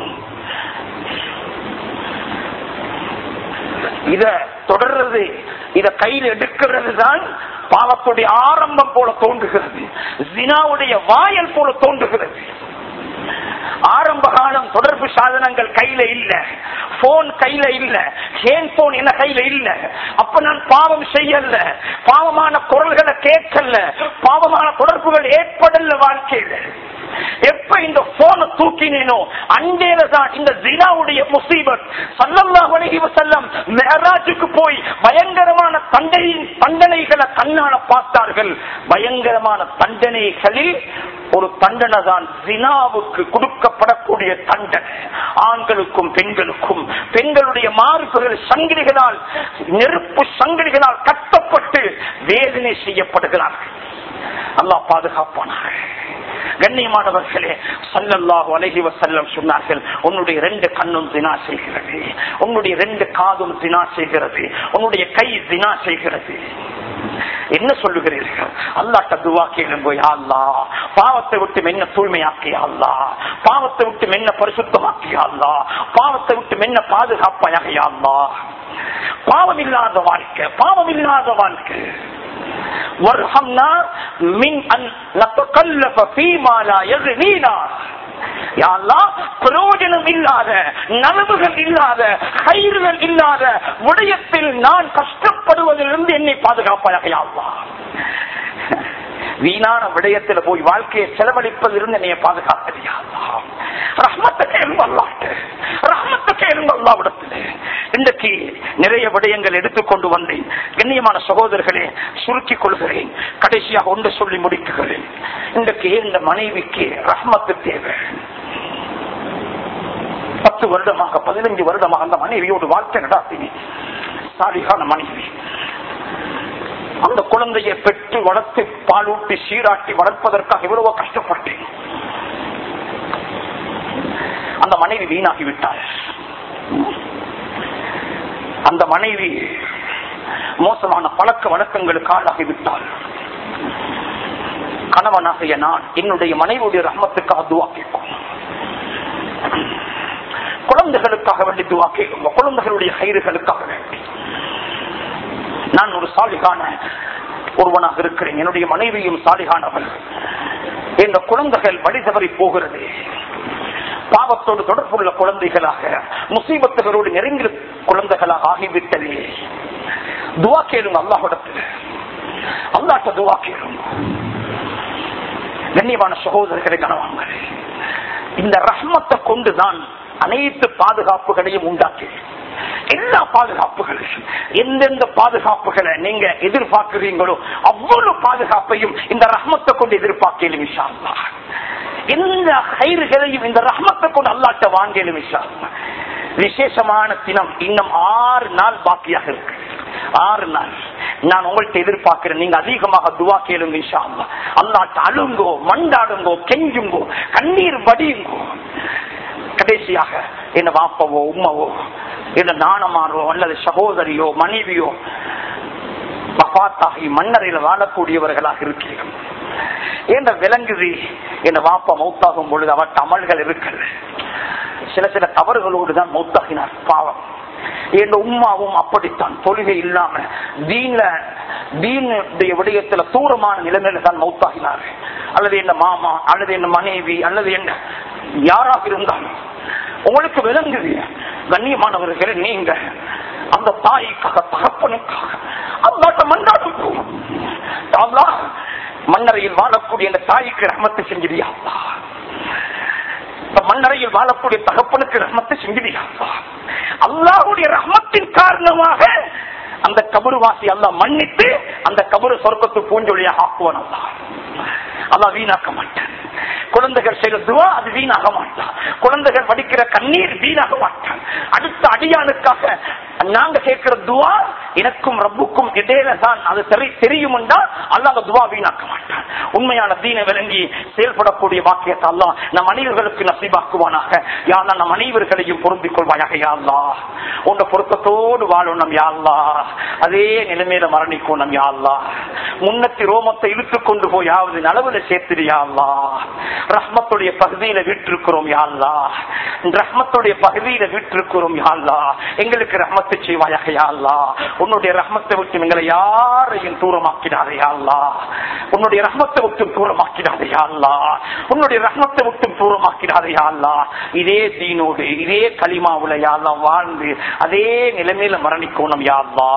இத தொடர்றது இத கையில் எடுக்கிறது தான் பாவத்துடைய ஆரம்பம் போல தோன்றுகிறது ஜினாவுடைய வாயல் போல தோன்றுகிறது ஆரம்ப காலம் தொடர்பு சாதனங்கள் கையில இல்ல போன் கையில இல்ல ஹேண்ட் போன் என்ன கையில இல்ல அப்ப நான் பாவம் செய்யல பாவமான குரல்களை கேட்கல பாவமான தொடர்புகள் ஏற்படல வாழ்க்கையில எப்ப இந்த போனை தூக்கினேனோ அண்டேல தான் இந்த ஜினாவுடைய முசீபத் சல்லல்லாஹு அலைஹி வஸல்லம் மெஹராஜுக்கு போய் பயங்கரமான தண்டனை தண்டனைகளை கண்ணால பார்த்தார்கள் பயங்கரமான தண்டனைகளில் ஒரு தண்டனை தான் ஜினாவுக்கு கொடுக்கப்படக்கூடிய தண்டனை ஆண்களுக்கும் பெண்களுக்கும் பெண்களுடைய மார்புகள் சங்கிலிகளால் நெருப்பு சங்கிலிகளால் கட்டப்பட்டு வேதனை செய்யப்படுகிறார்கள் அல்லாஹ் பாதுகாப்பானாக கண்ணியமானவர்களே சல்லல்லாஹு அலைஹி வஸல்லம் சொன்னார்கள் உன்னுடைய ரெண்டு கண்ணும் தினா செய்கிறது உன்னுடைய ரெண்டு காதும் தினா செய்கிறது உன்னுடைய கை தினா செய்கிறது என்ன சொல்லுகிறீர்கள் அல்லாட்ட துவா கேளுங்க யா அல்லாஹ் பாவத்தை விட்டு மென்ன தூய்மையாக்கியா அல்லாஹ் பாவத்தை விட்டு மென்ன பரிசுத்தமாக்கியா அல்லாஹ் பாவத்தை விட்டு மென்ன பாதுகாப்பாயாக யா அல்லாஹ் பாவம் இல்லாத வாழ்க்கை பாவம் இல்லாத வாழ்க்கை وارحمنا من ان نتكلف فيما لا يغنينا யா அல்லாஹ், பிரயோஜனம் இல்லாத நலவுகள் இல்லாத கயிறுகள் இல்லாத விடயத்தில் நான் கஷ்டப்படுவதிலிருந்து என்னை பாதுகாப்பாயாக யா அல்லாஹ். வீணான விடயத்துல போய் வாழ்க்கையை செலவழிப்பதிலிருந்து என்னைய பாதுகாப்பது யா அல்லாஹ். ரஹ்மத்தை கேளுங்க அல்லாஹ்ட்ட. ரஹ்மத்தை கேளுங்க அல்லாவிடத்துல இன்றைக்கு நிறைய விடயங்கள் எடுத்துக்கொண்டு வந்தேன் கண்ணியமான சகோதரர்களே சுருக்கிக் கொள்கிறேன் கடைசியாக ஒன்று சொல்லி முடிக்குகிறேன் இன்றைக்கு இந்த மனைவிக்கு ரஹ்மத்து தேவை பத்து வருடமாக பதினஞ்சு வருடமாக அந்த மனைவியோடு வாழ்க்கை நடாத்தினேன் சாலிகான மனைவி அந்த குழந்தையை பெற்று வளர்த்து பாலூட்டி சீராட்டி வளர்ப்பதற்காக எவ்வளவோ கஷ்டப்பட்டேன் அந்த மனைவி வீணாகி விட்டாள் அந்த மனைவி மோசமான பழக்க வழக்கங்களுக்கு ஆளாகிவிட்டாள் கணவனாகிய நான் என்னுடைய மனைவியுடைய ரஹமத்துக்காக துவா கேட்கும் குழந்தைகளுக்காக வேண்டி துவா கேட்கும் குழந்தைகளுடைய கயிறுகளுக்காக வேண்டி நான் ஒரு சாலிகான ஒருவனாக இருக்கிறேன் என்னுடைய மனைவியும் சாலிகானவள் இந்த குழந்தைகள் வழி தவறி போகிறது பாவத்தோடு தொடர்புள்ள குழந்தைகளாக முசீபத்துகளோடு நெருங்கிய குழந்தைகளாக ஆகிவிட்டதே துவா கேளுங்க அல்லாஹிடத்தில் அல்லாட்ட துவா கேளுங்க கண்ணியமான சகோதரர்களை கனவாங்க இந்த ரஹ்மத்தை கொண்டுதான் அனைத்து பாதுகாப்புகளையும் உண்டாக்கி எல்லா பாதுகாப்புகளையும் எந்தெந்த பாதுகாப்புகளை நீங்க எதிர்பார்க்கிறீங்களோ அவ்வளவு பாதுகாப்பையும் இந்த ரஹ்மத்தை கொண்டு எதிர்பார்க்கலும் விஷா எந்த கயிறுகளையும் இந்த ரஹ்மத்தை கொண்டு அல்லாட்ட வாங்கலும் விஷா விசேஷமான தினம் இன்னும் ஆறு நாள் பாக்கியாக இருக்கு ஆறு நாள் நான் உங்கள்கிட்ட எதிர்பார்க்கிறேன் நீங்க அதிகமாக துவா கேளுங்க இன்ஷா அல்லாஹ். அல்லாட்ட அழுங்கோ மண்டாடுங்கோ கெஞ்சுங்கோ கண்ணீர் வடியுங்கோ கடைசியாக என்ன வாப்பவோ உம்மவோ என்ன நாணமாரோ அல்லது சகோதரியோ மனைவியோ வஃபாத்தாகி மன்னரையில் வாழக்கூடியவர்களாக இருக்கிறீர்கள் என்ற விளங்குது என் வாப்பா மௌத்தாகும் பொழுது அவற்ற அமல்கள் இருக்கல சில சில தவறுகளோடு தான் மௌத்தாகினார் பாவம் என் உம்மாவும் அப்படித்தான் தொழுகை இல்லாம தீன தீனுடைய விடயத்துல தூரமான நிலைமையில தான் மௌத்தாகினார் அல்லது என்ன மாமா அல்லது என்ன மனைவி அல்லது என்ன யாராக இருந்தாலும் உங்களுக்கு விளங்குது கண்ணியமானவர்களே நீங்க அந்த தாய்க்காக தகப்பனுக்காக அல்லாட்ட மன்றாடும் அல்லாஹ் மன்னரையில் வாழக்கூடிய இந்த தாய்க்கு ரஹமத்தை செஞ்சிடியா அல்லாஹ். இந்த மன்னரையில் வாழக்கூடிய தகப்பனுக்கு ரஹமத்தை செஞ்சிடியா அல்லாஹ். அல்லாஹ்வுடைய ரஹமத்தின் காரணமாக அந்த கபருவாசி அல்லாஹ் மன்னித்து அந்த கபரு சொர்க்கத்து பூஞ்சொலியாக ஆக்குவான் அல்லாஹ் அல்லாஹ் வீணாக்க மாட்டான் குழந்தைகள் செய்த துவா அது வீணாக மாட்டான் குழந்தைகள் வடிக்கிற கண்ணீர் வீணாக மாட்டான் அடுத்த அடியானுக்காக நாங்க கேட்கிற துவா எனக்கும் ரப்புக்கும் இடையில தான் அது தெரி தெரியும் என்றால் அல்லாஹ் அந்த துவா வீணாக்க மாட்டான் உண்மையான தீனை விளங்கி செயல்படக்கூடிய வாக்கியத்தை அல்லாஹ் நம் அனைவர்களுக்கு நசீபாக்குவானாக யாழ்லா நம் அனைவர்களையும் பொருந்திக் கொள்வாயாக யாழ்லா உன்னை பொருத்தத்தோடு வாழணும் யாழ்லா அதே நிலைமையில மரணிக்கணும் யாழ்லா முன்னத்தி ரோமத்தை இழுத்து கொண்டு போயாவது நலவுல சேர்த்துடியாள்லா ரஹ்மத்துடைய பகுதியில விட்டிருக்கிறோம் யாழ்லா ரஹ்மத்துடைய பகுதியில விட்டிருக்கிறோம் யாழ்லா எங்களுக்கு ரஹ்மத்தை செய்வாயாக யாழ்லா உன்னுடைய ரஹ்மத்தை விட்டு எங்களை யாரையும் தூரமாக்கிடாதே யாழ்லா உன்னுடைய ரஹ்மத்தை விட்டு தூரமாக்கிடாதே யாழ்லா உன்னுடைய ரஹ்மத்தை விட்டு தூரமாக்கிடாதே யாழ்லா இதே தீனோடு இதே களிமாவுல யாழ்லா வாழ்ந்து அதே நிலைமையில மரணிக்கோணும் யாழ்லா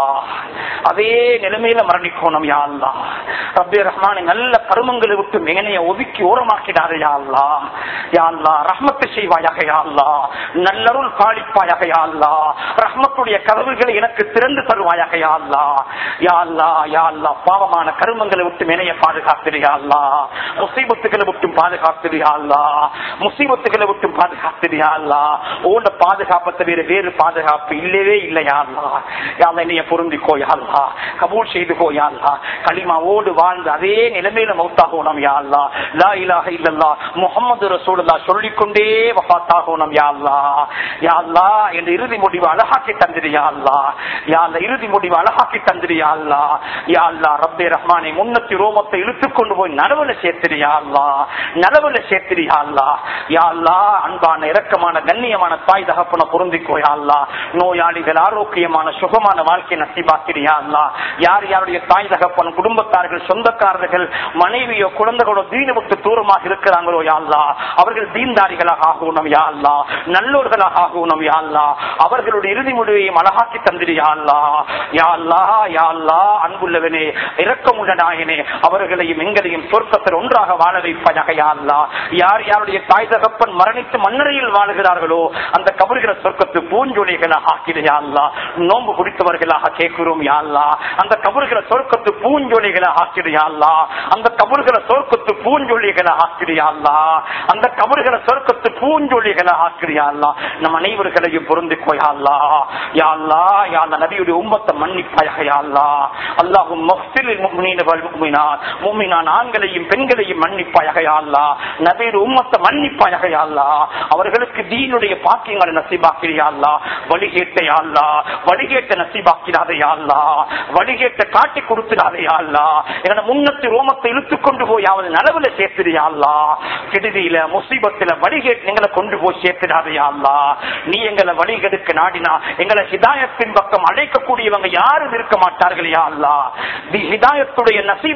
அதே நிலைமையில மரணிக்கோணும் யாழ்லா ரப்பே ரஹ்மானை நல்ல கருமங்களை விட்டு மேனைய ஒதுக்கி ஓரமாக்கிடாதே யாழ்லா யாழ்லா ரஹ்மத்தை செய்வாயாக யாழ்லா நல்லருள் பாலிப்பாயாக யாழ்லா ரஹ்மத்துடைய கதவுகளை எனக்கு திறந்து தருவாயாக யாழ்லா யாழ்லா யாழ்லா பாவமான கருமங்களை விட்டு மேனைய பாதுகாத்திரியாள்லா முசீபத்துகளை விட்டும் பாதுகாத்திரியாள்லா முசீபத்துகளை விட்டும் பாதுகாத்திரியாள்லா ஓட பாதுகாப்பை தவிர வேறு பாதுகாப்பு இல்லவே இல்லையாள்லா யாழ்லா என்னைய பொருந்திக்கோ யாழ்லா கபூல் செய்து கோயாள்லா களிமாவோடு வாழ்ந்து அதே நிலைமையில மௌத்தாகணும் யாழ்லா லா இலாஹ இல்லல்லா முகமது ரசூலுல்லா சொல்லிக்கொண்டே வஃபாத்தாகணும் யாழ்லா யாழ்லா என் இறுதி முடிவு அழகாக்கி தந்திரு யாழ்லா யாழ்லா இறுதி முடிவு அழகாக்கி தந்திரு யாழ்லா யாழ்லா ரப்பே ரஹ்மானை முன்னத்தி ரோமத்தை இழுத்துக் கொண்டு போய் நனவுல சேர்த்திரு யாழ்லா நனவுல சேர்த்திரு யாழ்லா யாழ்லா அன்பான இரக்கமான கண்ணியமான தாய் தகப்பன பொருந்திக்கோ யாழ்லா நோயாளிகள் ஆரோக்கியமான சுகமான வாழ்க்கை நசிபாக்கிறியா அல்லா யார் யாருடைய தாய் தகப்பன் குடும்பத்தார்கள் சொந்தக்காரர்கள் மனைவியோ குழந்தைகளோ தீன விட்டு தூரமாக இருக்கிறாங்களோ யாழ்லா அவர்கள் தீன்தாரிகளாக ஆகணும் யாழ்லா நல்லோர்களாக ஆகணும் யாழ்லா அவர்களுடைய இறுதி முடிவையும் அழகாக்கி தந்திரு யாழ்லா யாழ்லா யாழ்லா அன்புள்ளவனே இரக்கமுள்ள நாயனே அவர்களையும் எங்களையும் சொர்க்கத்தில் ஒன்றாக வாழ வைப்பதாக யாழ்லா யார் யாருடைய தாய் தகப்பன் மரணித்து மன்னரையில் வாழுகிறார்களோ அந்த கபறுகிற சொர்க்கத்து பூஞ்சொலிகளாக ஆக்கிடையாள்லா நோன்பு குடித்தவர்களாக கேட்கிறோம் யாழ்லா அந்த கபறுகிற சொர்க்கத்து பூஞ்சொலிகளை ஆக்கிடையாள்லா அந்த கபறுகிற சொர்க்கத்து பூஞ்சொலிகளை ஆக்கிடையாள்லா அந்த கபறுகிற சொர்க்கத்து பூஞ்சொலிகளை ஆக்கிடையாள்லா நம் அனைவர்களையும் பொருந்து போயாள்லா யாழ்லா யாழ்லா நபியுடைய உம்மத்தை மன்னிப்பாயாக யாழ்லா அல்லாஹும் மஃபிலில் முஃமினீன வல் முஃமினாத் முஃமினான் ஆண்களையும் பெண்களையும் மன்னிப்பாயாக யாழ்லா நபியுடைய உம்மத்தை மன்னிப்பாயாக யாழ்லா அவர்களுக்கு தீனுடைய பாக்கியங்களை நசிபாக்கிறியாள்லா வழிகேட்டை யாழ்லா வழிகேட்ட நசிபாக்கிறாதே யாழ்லா வழிகேட்ட காட்டி கொடுத்துடாதே யாழ்லா எங்களை முன்னத்து ரோமத்தை இழுத்துக் கொண்டு போயாவது நலவுல சேர்த்துறியாள்லா கெடுதியில முசீபத்துல வழிகேட்டு எங்களை கொண்டு போய் சேர்த்துடாதே யாழ்லா நீ எங்களை வழிகெடுக்க நாடினா எங்களை ஹிதாயத்தின் பக்கம் அழைக்கக்கூடியவங்க யாரும் இருக்க மாட்டார்கள் யாழ்லா நீ ஹிதாயத்துடைய நசீப தரக்கூடிய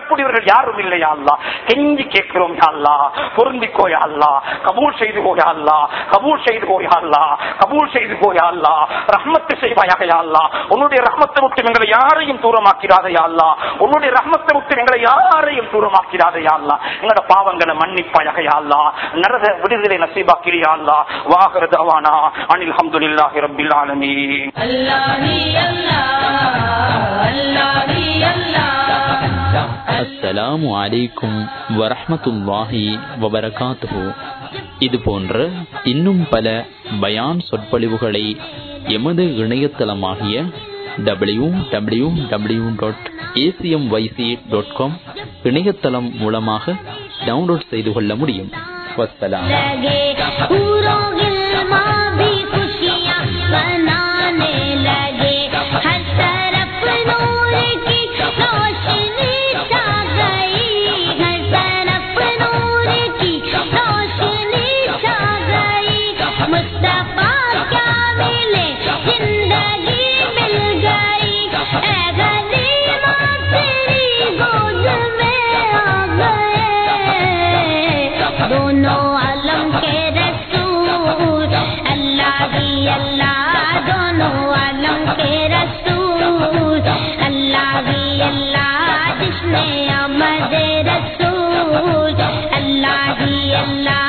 தரக்கூடியவர்கள் யாரும் இல்லையா அல்லா கெஞ்சி கேட்கிறோம் யா அல்லா பொருந்திக்கோ யா அல்லா கபூல் செய்து கோயா அல்லா கபூல் செய்து கோயா அல்லா கபூல் செய்து கோயா அல்லா ரஹ்மத்து செய்வாயாக யா அல்லா உன்னுடைய ரஹ்மத்தை விட்டு எங்களை யாரையும் தூரமாக்கிறாதே யா அல்லா உன்னுடைய ரஹ்மத்தை விட்டு எங்களை யாரையும் தூரமாக்கிறாதே யா அல்லா எங்களோட பாவங்களை மன்னிப்பாயாக யா அல்லா நரக விடுதலை நசீபாக்கிறியா அல்லா வாகர தவானா அனில் அல்ஹம்துலில்லாஹி ரப்பில் ஆலமீன் அஸ்ஸலாமு அலைக்கும் வரஹ்மத்துல்லாஹி வபரகாத்துஹு இது போன்ற இன்னும் பல பயான் சொற்பொழிவுகளை எமது இணையதளமாகிய W W W dot ACM YC dot com இணையதளம் மூலமாக டவுன்லோட் செய்து கொள்ள முடியும் வஸ்ஸலாம் लगे पूरों गिलमा भी खुशियाँ मनाने लगे हर तरफ नूर की रोशनी छा गई हर तरफ नूर की रोशनी छा गई मुस्तफा क्या मिले जिंदगी मिल गई ऐ गरीबा तेरी गोद में आ गए दोनों आलम के रसूल अल्लाह ही अल्लाह दोनों आलम के रसूल अल्लाह ही अल्लाह जिसने अमद रसूल अल्लाह ही अल्लाह